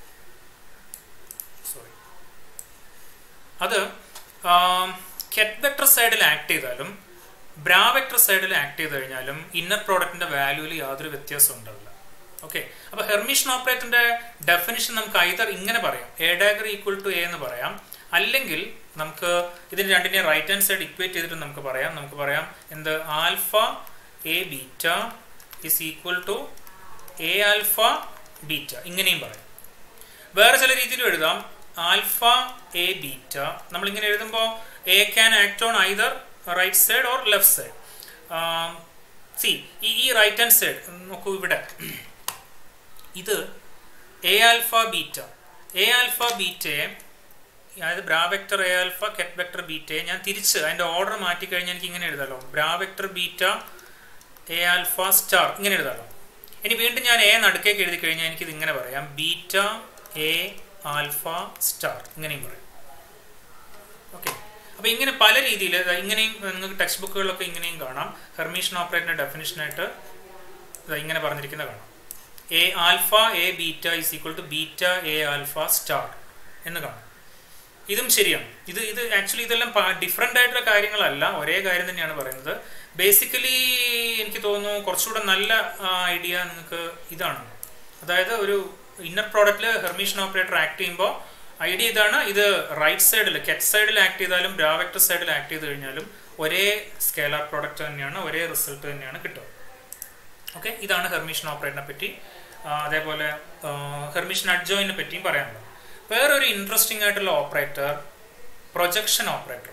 സോറി അത് കെറ്റ് വെക്ടർ സൈഡിൽ ആക്ട് ചെയ്താലും ബ്രാ വെക്ടർ സൈഡിൽ ആക്ട് ചെയ്ത് കഴിഞ്ഞാലും ഇന്നർ പ്രോഡക്റ്റിന്റെ വാല്യൂവിൽ യാതൊരു വ്യത്യാസം ഉണ്ടാവില്ല ഓക്കെ അപ്പൊ ഹെർമിഷൻ ഓപ്പറേറ്ററിന്റെ ഡെഫിനിഷൻ നമുക്ക് ഐതർ ഇങ്ങനെ പറയാം A dagger equal to A എന്ന് പറയാം അല്ലെങ്കിൽ നമുക്ക് ഇതിന് രണ്ടിനെ റൈറ്റ് ഹാൻഡ് സൈഡ് ഇക്വേറ്റ് ചെയ്തിട്ട് നമുക്ക് പറയാം നമുക്ക് പറയാം എന്ത് alpha A beta is equal to A alpha beta ഇങ്ങനെയും പറയാം വേറെ ചില രീതിയിലും എഴുതാം ആൽഫ എ ബീറ്റ നമ്മളിങ്ങനെ എഴുതുമ്പോൾ A can act on either right side or left side see ഈ ഈ റൈറ്റ് ഹാൻഡ് സൈഡ് നോക്കൂ ഇവിടെ ഇത് A alpha beta A alpha ബീറ്റയെ അതായത് bra vector A alpha ket vector ബീറ്റയെ ഞാൻ തിരിച്ച് അതിൻ്റെ ഓർഡർ മാറ്റി കഴിഞ്ഞാൽ എനിക്ക് ഇങ്ങനെ എഴുതാലോ bra vector beta A alpha star ഇങ്ങനെ എഴുതാലോ ഇനി വീണ്ടും ഞാൻ എ നടുക്കേക്ക് എഴുതി കഴിഞ്ഞാൽ എനിക്കിത് ഇങ്ങനെ പറയാം ബീറ്റ എ ആൽഫ സ്റ്റാർ ഇങ്ങനെയും പറയാം ഓക്കെ അപ്പോൾ ഇങ്ങനെ പല രീതിയിൽ ഇങ്ങനെയും നിങ്ങൾക്ക് ടെക്സ്റ്റ് ബുക്കുകളിലൊക്കെ ഇങ്ങനെയും കാണാം ഹെർമീഷൻ ഓപ്പറേറ്ററിൻ്റെ ഡെഫിനിഷനായിട്ട് ഇങ്ങനെ പറഞ്ഞിരിക്കുന്ന കാണാം A alpha A beta is equal to beta A alpha star എന്ന് കാണാം ഇതും ശരിയാണ് ഇത് ഇത് ആക്ച്വലി ഇതെല്ലാം ഡിഫറെൻ്റ് ആയിട്ടുള്ള കാര്യങ്ങളല്ല ഒരേ കാര്യം തന്നെയാണ് പറയുന്നത് ബേസിക്കലി എനിക്ക് തോന്നുന്നു കുറച്ചുകൂടെ നല്ല ഐഡിയ നിങ്ങൾക്ക് ഇതാണ് അതായത് ഒരു ഇന്നർ പ്രോഡക്റ്റിൽ ഹെർമീഷൻ ഓപ്പറേറ്റർ ആക്ട് ചെയ്യുമ്പോൾ ഐഡിയ ഇതാണ് ഇത് റൈറ്റ് സൈഡിൽ കെറ്റ് സൈഡിൽ ആക്ട് ചെയ്താലും ബ്രാവെക്ടർ സൈഡിൽ ആക്ട് ചെയ്ത് കഴിഞ്ഞാലും ഒരേ സ്കേലാർ പ്രോഡക്റ്റ് തന്നെയാണ് ഒരേ റിസൾട്ട് തന്നെയാണ് കിട്ടുക ഓക്കെ ഇതാണ് ഹെർമീഷൻ ഓപ്പറേറ്ററിനെ പറ്റി അതേപോലെ ഹെർമീഷൻ അഡ്ജോയിനെ പറ്റിയും പറയാനുള്ളത് വേറൊരു ഇൻട്രസ്റ്റിംഗ് ആയിട്ടുള്ള operator projection operator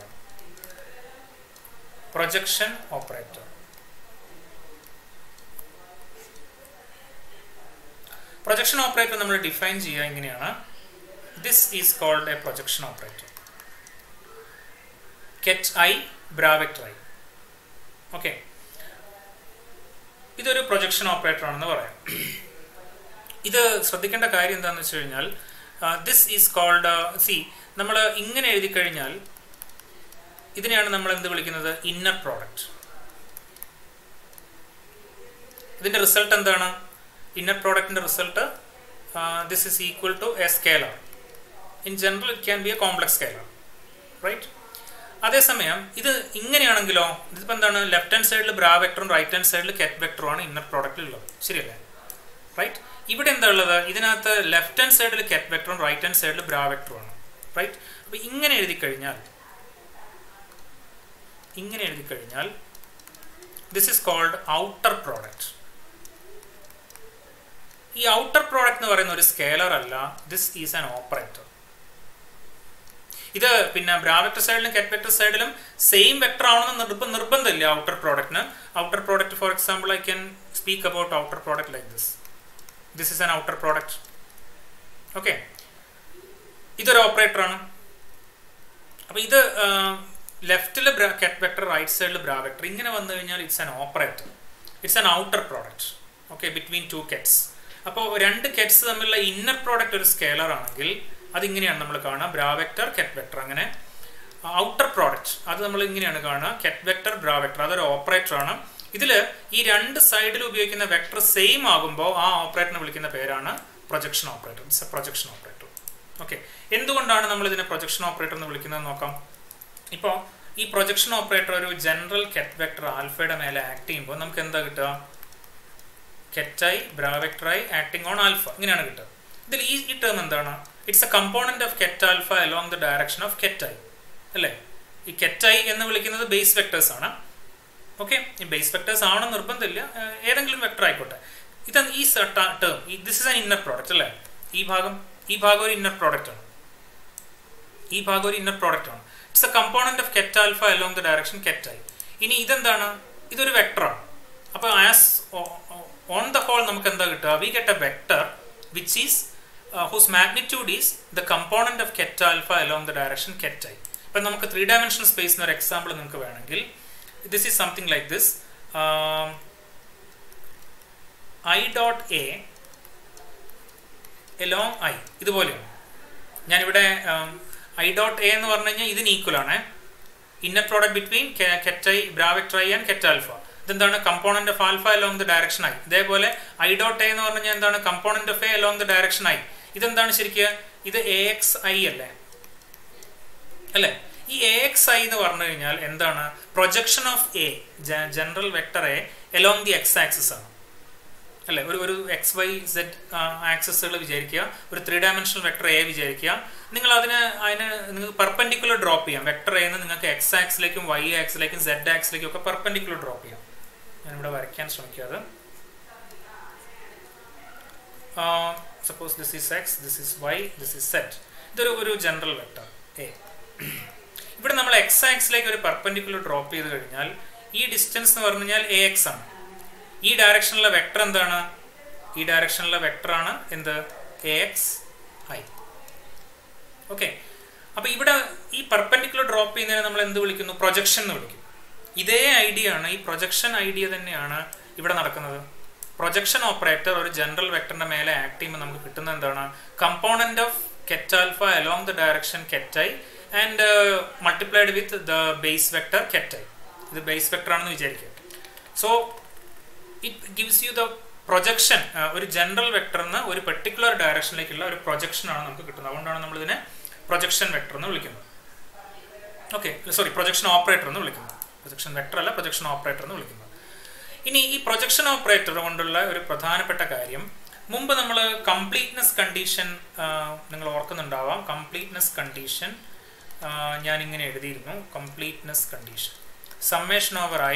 projection operator projection operator നമ്മൾ ഡിഫൈൻ ചെയ്യുക ഇങ്ങനെയാണ് this is called a projection operator ket I bra vector I okay ഇതൊരു പ്രൊജക്ഷൻ ഓപ്പറേറ്റർ ആണെന്ന് പറയാം ഇത് ശ്രദ്ധിക്കേണ്ട കാര്യം എന്താണെന്ന് വെച്ച് കഴിഞ്ഞാൽ ദിസ് ഈസ് കോൾഡ് സി നമ്മൾ ഇങ്ങനെ എഴുതി കഴിഞ്ഞാൽ ഇതിനെയാണ് നമ്മൾ എന്ത് വിളിക്കുന്നത് ഇന്നർ പ്രോഡക്റ്റ് ഇതിന്റെ റിസൾട്ട് എന്താണ് ഇന്നർ പ്രോഡക്റ്റിന്റെ result this is equal to a scalar in general it can be a complex scalar right അതേസമയം ഇത് ഇങ്ങനെയാണെങ്കിലോ ഇതിപ്പോൾ എന്താണ് ലെഫ്റ്റ് ഹാൻഡ് സൈഡിൽ ബ്രാ വെക്ടറും റൈറ്റ് ഹാൻഡ് സൈഡിൽ കെറ്റ് വെക്ടറും ആണ് ഇന്നർ പ്രോഡക്റ്റിൽ ഉള്ളത് ശരിയല്ലേ റൈറ്റ് ഇവിടെ എന്താ ഉള്ളത് ഇതിനകത്ത് ലെഫ്റ്റ് ഹാൻഡ് സൈഡിൽ കെറ്റ് വെക്ടറും റൈറ്റ് ഹാൻഡ് സൈഡിൽ ബ്രാ വെക്ടറും ആണ് റൈറ്റ് അപ്പോൾ ഇങ്ങനെ എഴുതി കഴിഞ്ഞാൽ ഇങ്ങനെ എഴുതി കഴിഞ്ഞാൽ this is called outer product ഈ ഔട്ടർ പ്രോഡക്റ്റ് എന്ന് പറയുന്ന ഒരു സ്കേലർ അല്ല ദിസ് ഈസ് ആൻ ഓപ്പറേറ്റർ ഇത് പിന്നെ ബ്രാവെക്ടർ സൈഡിലും കെറ്റ് വെക്ടർ സൈഡിലും സെയിം വെക്ടർ ആവണമെന്ന് നിർബ നിർബന്ധമില്ല ഔട്ടർ പ്രോഡക്റ്റിന് outer product for example I can speak about outer product like this this is an outer product okay ഇതൊരു ഓപ്പറേറ്ററാണ് അപ്പൊ ഇത് ലെഫ്റ്റിൽ കെറ്റ് വെക്ടർ റൈറ്റ് സൈഡിൽ ബ്രാ വെക്ടർ ഇങ്ങനെ വന്നു കഴിഞ്ഞാൽ it's an operator it's an outer product okay between two kets അപ്പോൾ രണ്ട് കെറ്റ്സ് തമ്മിലുള്ള ഇന്നർ പ്രോഡക്റ്റ് ഒരു സ്കേലർ ആണെങ്കിൽ അതിങ്ങനെയാണ് നമ്മൾ കാണുക ബ്രാ വെക്ടർ കെറ്റ് വെക്ടർ അങ്ങനെ ഔട്ടർ പ്രോഡക്റ്റ് അത് നമ്മൾ ഇങ്ങനെയാണ് കാണുക കെറ്റ് വെക്ടർ ബ്രാ വെക്ടർ അതൊരു ഓപ്പറേറ്റർ ആണ് ഇതിൽ ഈ രണ്ട് സൈഡിൽ ഉപയോഗിക്കുന്ന വെക്ടർ സെയിം ആകുമ്പോൾ ആ ഓപ്പറേറ്ററിനെ വിളിക്കുന്ന പേരാണ് projection operator it's a projection operator okay എന്തുകൊണ്ടാണ് നമ്മൾ ഇതിനെ പ്രൊജക്ഷൻ ഓപ്പറേറ്റർ എന്ന് വിളിക്കുന്നത് നോക്കാം ഇപ്പോൾ ഈ പ്രൊജക്ഷൻ ഓപ്പറേറ്റർ ഒരു ജനറൽ കെറ്റ് വെക്ടർ ആൽഫയുടെ മേലെ ആക്ട് ചെയ്യുമ്പോൾ നമുക്ക് എന്താ കിട്ടുക ket I bra vector I acting on alpha ഇങ്ങനെയാണ് കിട്ടുക ഇതിൽ ഈ ഈ ടേം എന്താണ് it's a component of ket alpha along the direction of ket I അല്ലേ ഈ കെറ്റായി എന്ന് വിളിക്കുന്നത് ബേസ് വെക്ടേഴ്സ് ആണ് ഓക്കെ ഈ ബേസ് വെക്ടേഴ്സ് ആവണം നിർബന്ധമില്ല ഏതെങ്കിലും വെക്ടർ ആയിക്കോട്ടെ ഇത് ഈ term this is an inner product അല്ലേ ഈ ഭാഗം ഈ ഭാഗം ഒരു ഇന്നർ പ്രോഡക്റ്റ് ആണ് ഈ ഭാഗം ഒരു ഇന്നർ പ്രോഡക്റ്റ് ആണ് it's a component of ket alpha along the direction ket I ഇനി ഇതെന്താണ് ഇതൊരു വെക്ടറാണ് അപ്പോൾ ആസ് ഓൺ ദ ഹോൾ നമുക്ക് എന്താ കിട്ടുക we get a vector which is whose magnitude is the component of ket alpha along the direction ket I ഇപ്പം നമുക്ക് three dimensional space എന്നൊരു എക്സാമ്പിൾ നിങ്ങൾക്ക് വേണമെങ്കിൽ this is something like this I dot A along I ഇതുപോലെയാണ് ഞാനിവിടെ I dot A എന്ന് പറഞ്ഞു കഴിഞ്ഞാൽ ഇതിന് ഈക്വൽ ആണ് inner product between ket I bra vector I and ket alpha ഇതെന്താണ് component of alpha along the direction I ഇതേപോലെ ഐ ഡോട്ട് എ എന്ന് പറഞ്ഞാൽ എന്താണ് component of A along the direction I ഇതെന്താണ് ശരിക്കും ഇത് എ എക്സ് ഐ അല്ലേ അല്ലേ ഈ എ എക്സ് ഐ എന്ന് പറഞ്ഞു കഴിഞ്ഞാൽ എന്താണ് projection of A general vector A along the X axis ആണ് അല്ലേ ഒരു ഒരു എക്സ് വൈ സെഡ് ആക്സസുകൾ വിചാരിക്കുക ഒരു ത്രീ ഡയമെൻഷണൽ വെക്ടർ എ വിചാരിക്കുക നിങ്ങൾ അതിന് അതിന് നിങ്ങൾക്ക് പെർപെൻഡിക്കുലർ ഡ്രോപ്പ് ചെയ്യാം വെക്ടർ എന്ന് നിങ്ങൾക്ക് എക്സ് ആക്സിലേക്കും വൈ ആക്സിലേക്കും സെഡ് ആക്സിലേക്കും ഒക്കെ പെർപെൻഡിക്കുലർ ഡ്രോപ്പ് ചെയ്യാം ഞാനിവിടെ വരയ്ക്കാൻ ശ്രമിക്കാതെ suppose this is X this is Y this is Z ഇതൊരു ഒരു ജനറൽ വെക്ടർ എ ഇവിടെ നമ്മൾ എക്സ് ആക്സിലേക്ക് ഒരു പെർപെൻഡിക്കുലർ ഡ്രോപ്പ് ചെയ്ത് കഴിഞ്ഞാൽ ഈ ഡിസ്റ്റൻസ് എന്ന് പറഞ്ഞു കഴിഞ്ഞാൽ എ എക്സ് ആണ് ഈ ഡയറക്ഷനിലെ വെക്ടർ എന്താണ് ഈ ഡയറക്ഷനിലെ വെക്ടർ ആണ് എന്ത് എ എക്സ് ഐ ഓക്കെ അപ്പൊ ഇവിടെ ഈ പെർപെൻഡിക്കുലർ ഡ്രോപ്പ് ചെയ്യുന്നതിനെ നമ്മൾ എന്ത് വിളിക്കുന്നു പ്രൊജക്ഷൻ എന്ന് വിളിക്കും ഇതേ ഐഡിയ ആണ് ഈ പ്രൊജക്ഷൻ ഐഡിയ തന്നെയാണ് ഇവിടെ നടക്കുന്നത് പ്രൊജക്ഷൻ ഓപ്പറേറ്റർ ഒരു ജനറൽ വെക്ടറിന്റെ മേലെ ആക്ട് ചെയ്യുമ്പോൾ നമുക്ക് കിട്ടുന്ന എന്താണ് component of ket alpha along the direction ket I and multiplied with the base vector ket I ഇത് ബേസ് വെക്ടർ ആണെന്ന് വിചാരിക്കുക so it gives you the projection ഒരു ജനറൽ വെക്ടറിന് ഒരു പെർട്ടിക്കുലർ ഡയറക്ഷനിലേക്കുള്ള ഒരു പ്രൊജക്ഷൻ ആണ് നമുക്ക് കിട്ടുന്നത് അതുകൊണ്ടാണ് നമ്മൾ ഇതിനെ പ്രൊജക്ഷൻ വെക്ടർ എന്ന് വിളിക്കുന്നത് ഓക്കെ സോറി പ്രൊജക്ഷൻ ഓപ്പറേറ്റർ എന്ന് വിളിക്കുന്നത് പ്രൊജക്ഷൻ വെക്ടർ അല്ല പ്രൊജക്ഷൻ ഓപ്പറേറ്റർ എന്ന് വിളിക്കുന്നത് ഇനി ഈ പ്രൊജക്ഷൻ ഓപ്പറേറ്റർ കൊണ്ടുള്ള ഒരു പ്രധാനപ്പെട്ട കാര്യം മുമ്പ് നമ്മൾ കംപ്ലീറ്റ്നെസ് കണ്ടീഷൻ നിങ്ങൾ ഓർക്കുന്നുണ്ടാവാം കംപ്ലീറ്റ്നെസ് കണ്ടീഷൻ ഞാൻ ഇങ്ങനെ എഴുതിയിരുന്നു completeness condition summation over I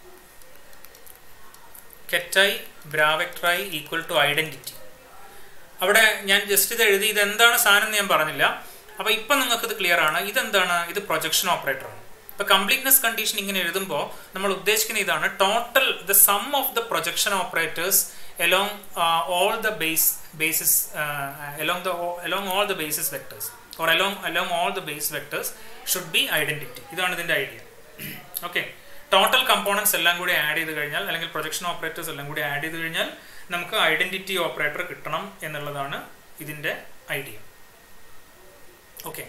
ket I bra vector I equal to identity അവിടെ ഞാൻ ജസ്റ്റ് ഇത് എഴുതി ഇത് എന്താണ് സാധനം എന്ന് ഞാൻ പറഞ്ഞില്ല അപ്പൊ ഇപ്പം നിങ്ങൾക്ക് ഇത് ക്ലിയർ ആണ് ഇതെന്താണ് ഇത് പ്രൊജക്ഷൻ ഓപ്പറേറ്റർ ആണ് ഇപ്പൊ കംപ്ലീറ്റ്നെസ് കണ്ടീഷൻ ഇങ്ങനെ എഴുതുമ്പോൾ നമ്മൾ ഉദ്ദേശിക്കുന്ന ഇതാണ് total the sum of the projection operators along all the base basis along the along all the basis vectors or along along all the base vectors should be identity ഇതാണ് ഇതിന്റെ idea okay total components എല്ലാം കൂടി add ചെയ്ത് കഴിഞ്ഞാൽ അല്ലെങ്കിൽ projection operators എല്ലാം കൂടി add ചെയ്ത് കഴിഞ്ഞാൽ നമുക്ക് ഐഡന്റിറ്റി ഓപ്പറേറ്റർ കിട്ടണം എന്നുള്ളതാണ് ഇതിന്റെ ഐഡിയ ഓക്കെ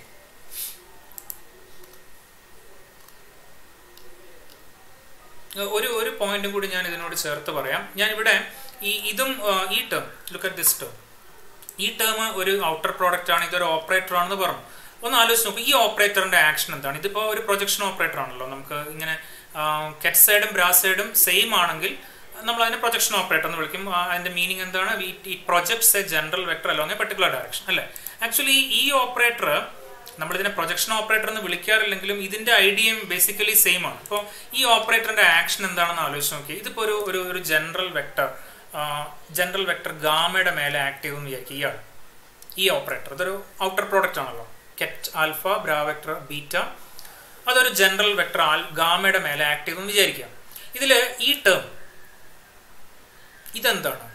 ഒരു ഒരു പോയിന്റും കൂടി ഞാൻ ഇതിനോട് ചേർത്ത് പറയാം ഞാൻ ഇവിടെ ഈ ഇതും ഈ term look at this term ഈ ടേം ഒരു ഔട്ടർ പ്രോഡക്റ്റ് ആണ് ഇതൊരു ഓപ്പറേറ്റർ ആണെന്ന് പറഞ്ഞു ഒന്ന് ആലോചിച്ച് നോക്കും ഈ ഓപ്പറേറ്ററിന്റെ ആക്ഷൻ എന്താണ് ഇതിപ്പോൾ ഒരു പ്രൊജക്ഷൻ ഓപ്പറേറ്റർ ആണല്ലോ നമുക്ക് ഇങ്ങനെ കെറ്റ് സൈഡും ബ്രാസ് സൈഡും സെയിം ആണെങ്കിൽ നമ്മൾ അതിനെ പ്രൊജക്ഷൻ ഓപ്പറേറ്റർ എന്ന് വിളിക്കും അതിന്റെ മീനിങ് എന്താണ് ഈ projects a general vector along a particular direction അല്ലേ ആക്ച്വലി ഈ ഓപ്പറേറ്റർ നമ്മൾ ഇതിനെ പ്രൊജക്ഷൻ ഓപ്പറേറ്റർ എന്ന് വിളിക്കാറില്ലെങ്കിലും ഇതിന്റെ ഐഡിയയും ബേസിക്കലി സെയിം ആണ് അപ്പോൾ ഈ ഓപ്പറേറ്ററിന്റെ ആക്ഷൻ എന്താണെന്ന് ആലോചിച്ച് നോക്കി ഇതിപ്പോൾ ഒരു ഒരു ഒരു ജനറൽ വെക്ടർ ജനറൽ വെക്ടർ ഗാമയുടെ മേലെ ആക്ട് ചെയ്തെന്ന് വിചാരിക്കുക ഇയാൾ ഈ ഓപ്പറേറ്റർ ഇതൊരു ഔട്ടർ പ്രോഡക്റ്റ് ആണല്ലോ കെറ്റ് ആൽഫ ബ്രാവെക്ടർ ബീറ്റ അതൊരു ജനറൽ വെക്ടർ ആൽ ഗാമയുടെ മേലെ ആക്ട് ചെയ്തെന്ന് വിചാരിക്കാം ഇതിൽ ഈ ടേം ഇതെന്താണ്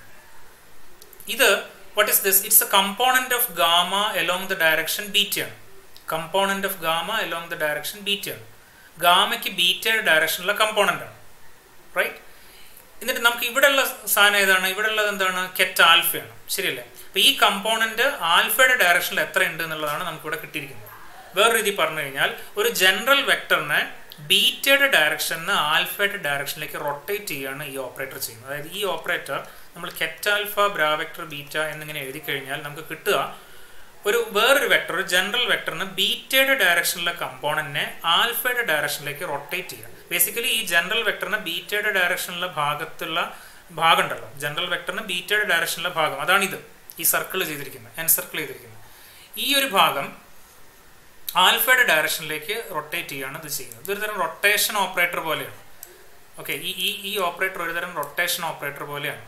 ഇത് what is this it's a component of gamma along the direction ബീറ്റയാണ് component of gamma along the direction ബീറ്റയാണ് ഗാമയ്ക്ക് ബീറ്റയുടെ ഡയറക്ഷനിലുള്ള കമ്പോണന്റ് ആണ് റൈറ്റ് എന്നിട്ട് നമുക്ക് ഇവിടെയുള്ള സാധനം ഏതാണ് ഇവിടെ ഉള്ളത് എന്താണ് കെറ്റ് ആൽഫയാണ് ശരിയല്ലേ അപ്പൊ ഈ കമ്പോണന്റ് ആൽഫയുടെ ഡയറക്ഷനിൽ എത്ര ഉണ്ട് എന്നുള്ളതാണ് നമുക്ക് ഇവിടെ കിട്ടിയിരിക്കുന്നത് വേറെ രീതി പറഞ്ഞു കഴിഞ്ഞാൽ ഒരു ജനറൽ വെക്ടറിനെ ബീറ്റയുടെ ഡയറക്ഷനിൽ ആൽഫയുടെ ഡയറക്ഷനിലേക്ക് റൊട്ടേറ്റ് ചെയ്യുകയാണ് ഈ ഓപ്പറേറ്റർ ചെയ്യുന്നത് അതായത് ഈ ഓപ്പറേറ്റർ നമ്മൾ കെറ്റ് ആൽഫ ബ്രാവെക്ടർ ബീറ്റ എന്നിങ്ങനെ എഴുതി കഴിഞ്ഞാൽ നമുക്ക് കിട്ടുക ഒരു വേറൊരു വെക്ടർ ഒരു ജനറൽ വെക്ടറിന് ബീറ്റയുടെ ഡയറക്ഷനിലെ കമ്പോണന്റിനെ ആൽഫയുടെ ഡയറക്ഷനിലേക്ക് റൊട്ടേറ്റ് ചെയ്യുക ബേസിക്കലി ഈ ജനറൽ വെക്ടറിന് ബീറ്റയുടെ ഡയറക്ഷനിലെ ഭാഗത്തുള്ള ഭാഗം ഉണ്ടല്ലോ ജനറൽ വെക്ടറിന് ബീറ്റയുടെ ഡയറക്ഷനിലെ ഭാഗം അതാണിത് ഈ സർക്കിൾ ചെയ്തിരിക്കുന്നത് എൻ സർക്കിൾ ചെയ്തിരിക്കുന്നത് ഈ ഒരു ഭാഗം ആൽഫയുടെ ഡയറക്ഷനിലേക്ക് റൊട്ടേറ്റ് ചെയ്യുകയാണ് ഇത് ചെയ്യുന്നത് ഇതൊരു തരം റൊട്ടേഷൻ ഓപ്പറേറ്റർ പോലെയാണ് ഓക്കെ ഈ ഈ ഈ ഓപ്പറേറ്റർ ഒരു തരം റൊട്ടേഷൻ ഓപ്പറേറ്റർ പോലെയാണ്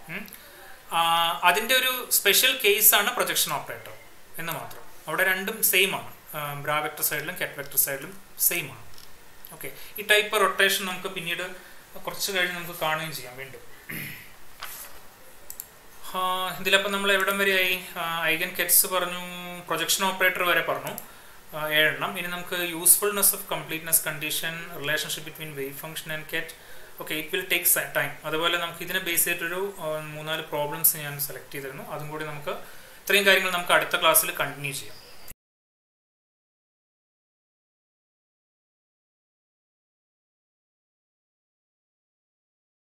അതിൻ്റെ ഒരു സ്പെഷ്യൽ കേസാണ് പ്രൊജക്ഷൻ ഓപ്പറേറ്റർ എന്ന് മാത്രം അവിടെ രണ്ടും സെയിം ആണ് ബ്രാവെക്ടർ സൈഡിലും കെറ്റ് വെക്ടർ സൈഡിലും സെയിം ആണ് ഓക്കെ ഈ ടൈപ്പ് റൊട്ടേഷൻ നമുക്ക് പിന്നീട് കുറച്ച് കഴിഞ്ഞ് നമുക്ക് കാണുകയും ചെയ്യാം വീണ്ടും ഇതിലപ്പോൾ നമ്മൾ എവിടം വരെയായി ഐഗൻ കെറ്റ്സ് പറഞ്ഞു പ്രൊജക്ഷൻ ഓപ്പറേറ്റർ വരെ പറഞ്ഞു ഏഴെണ്ണം ഇനി നമുക്ക് usefulness of completeness condition relationship between wave function and ket okay it will take time അതുപോലെ നമുക്ക് ഇതിനെ ബേസ് ചെയ്തിട്ടൊരു മൂന്നാല് പ്രോബ്ലംസ് ഞാൻ സെലക്ട് ചെയ്തിരുന്നു അതും കൂടി നമുക്ക് ഇത്രയും കാര്യങ്ങൾ നമുക്ക് അടുത്ത ക്ലാസ്സിൽ കണ്ടിന്യൂ ചെയ്യാം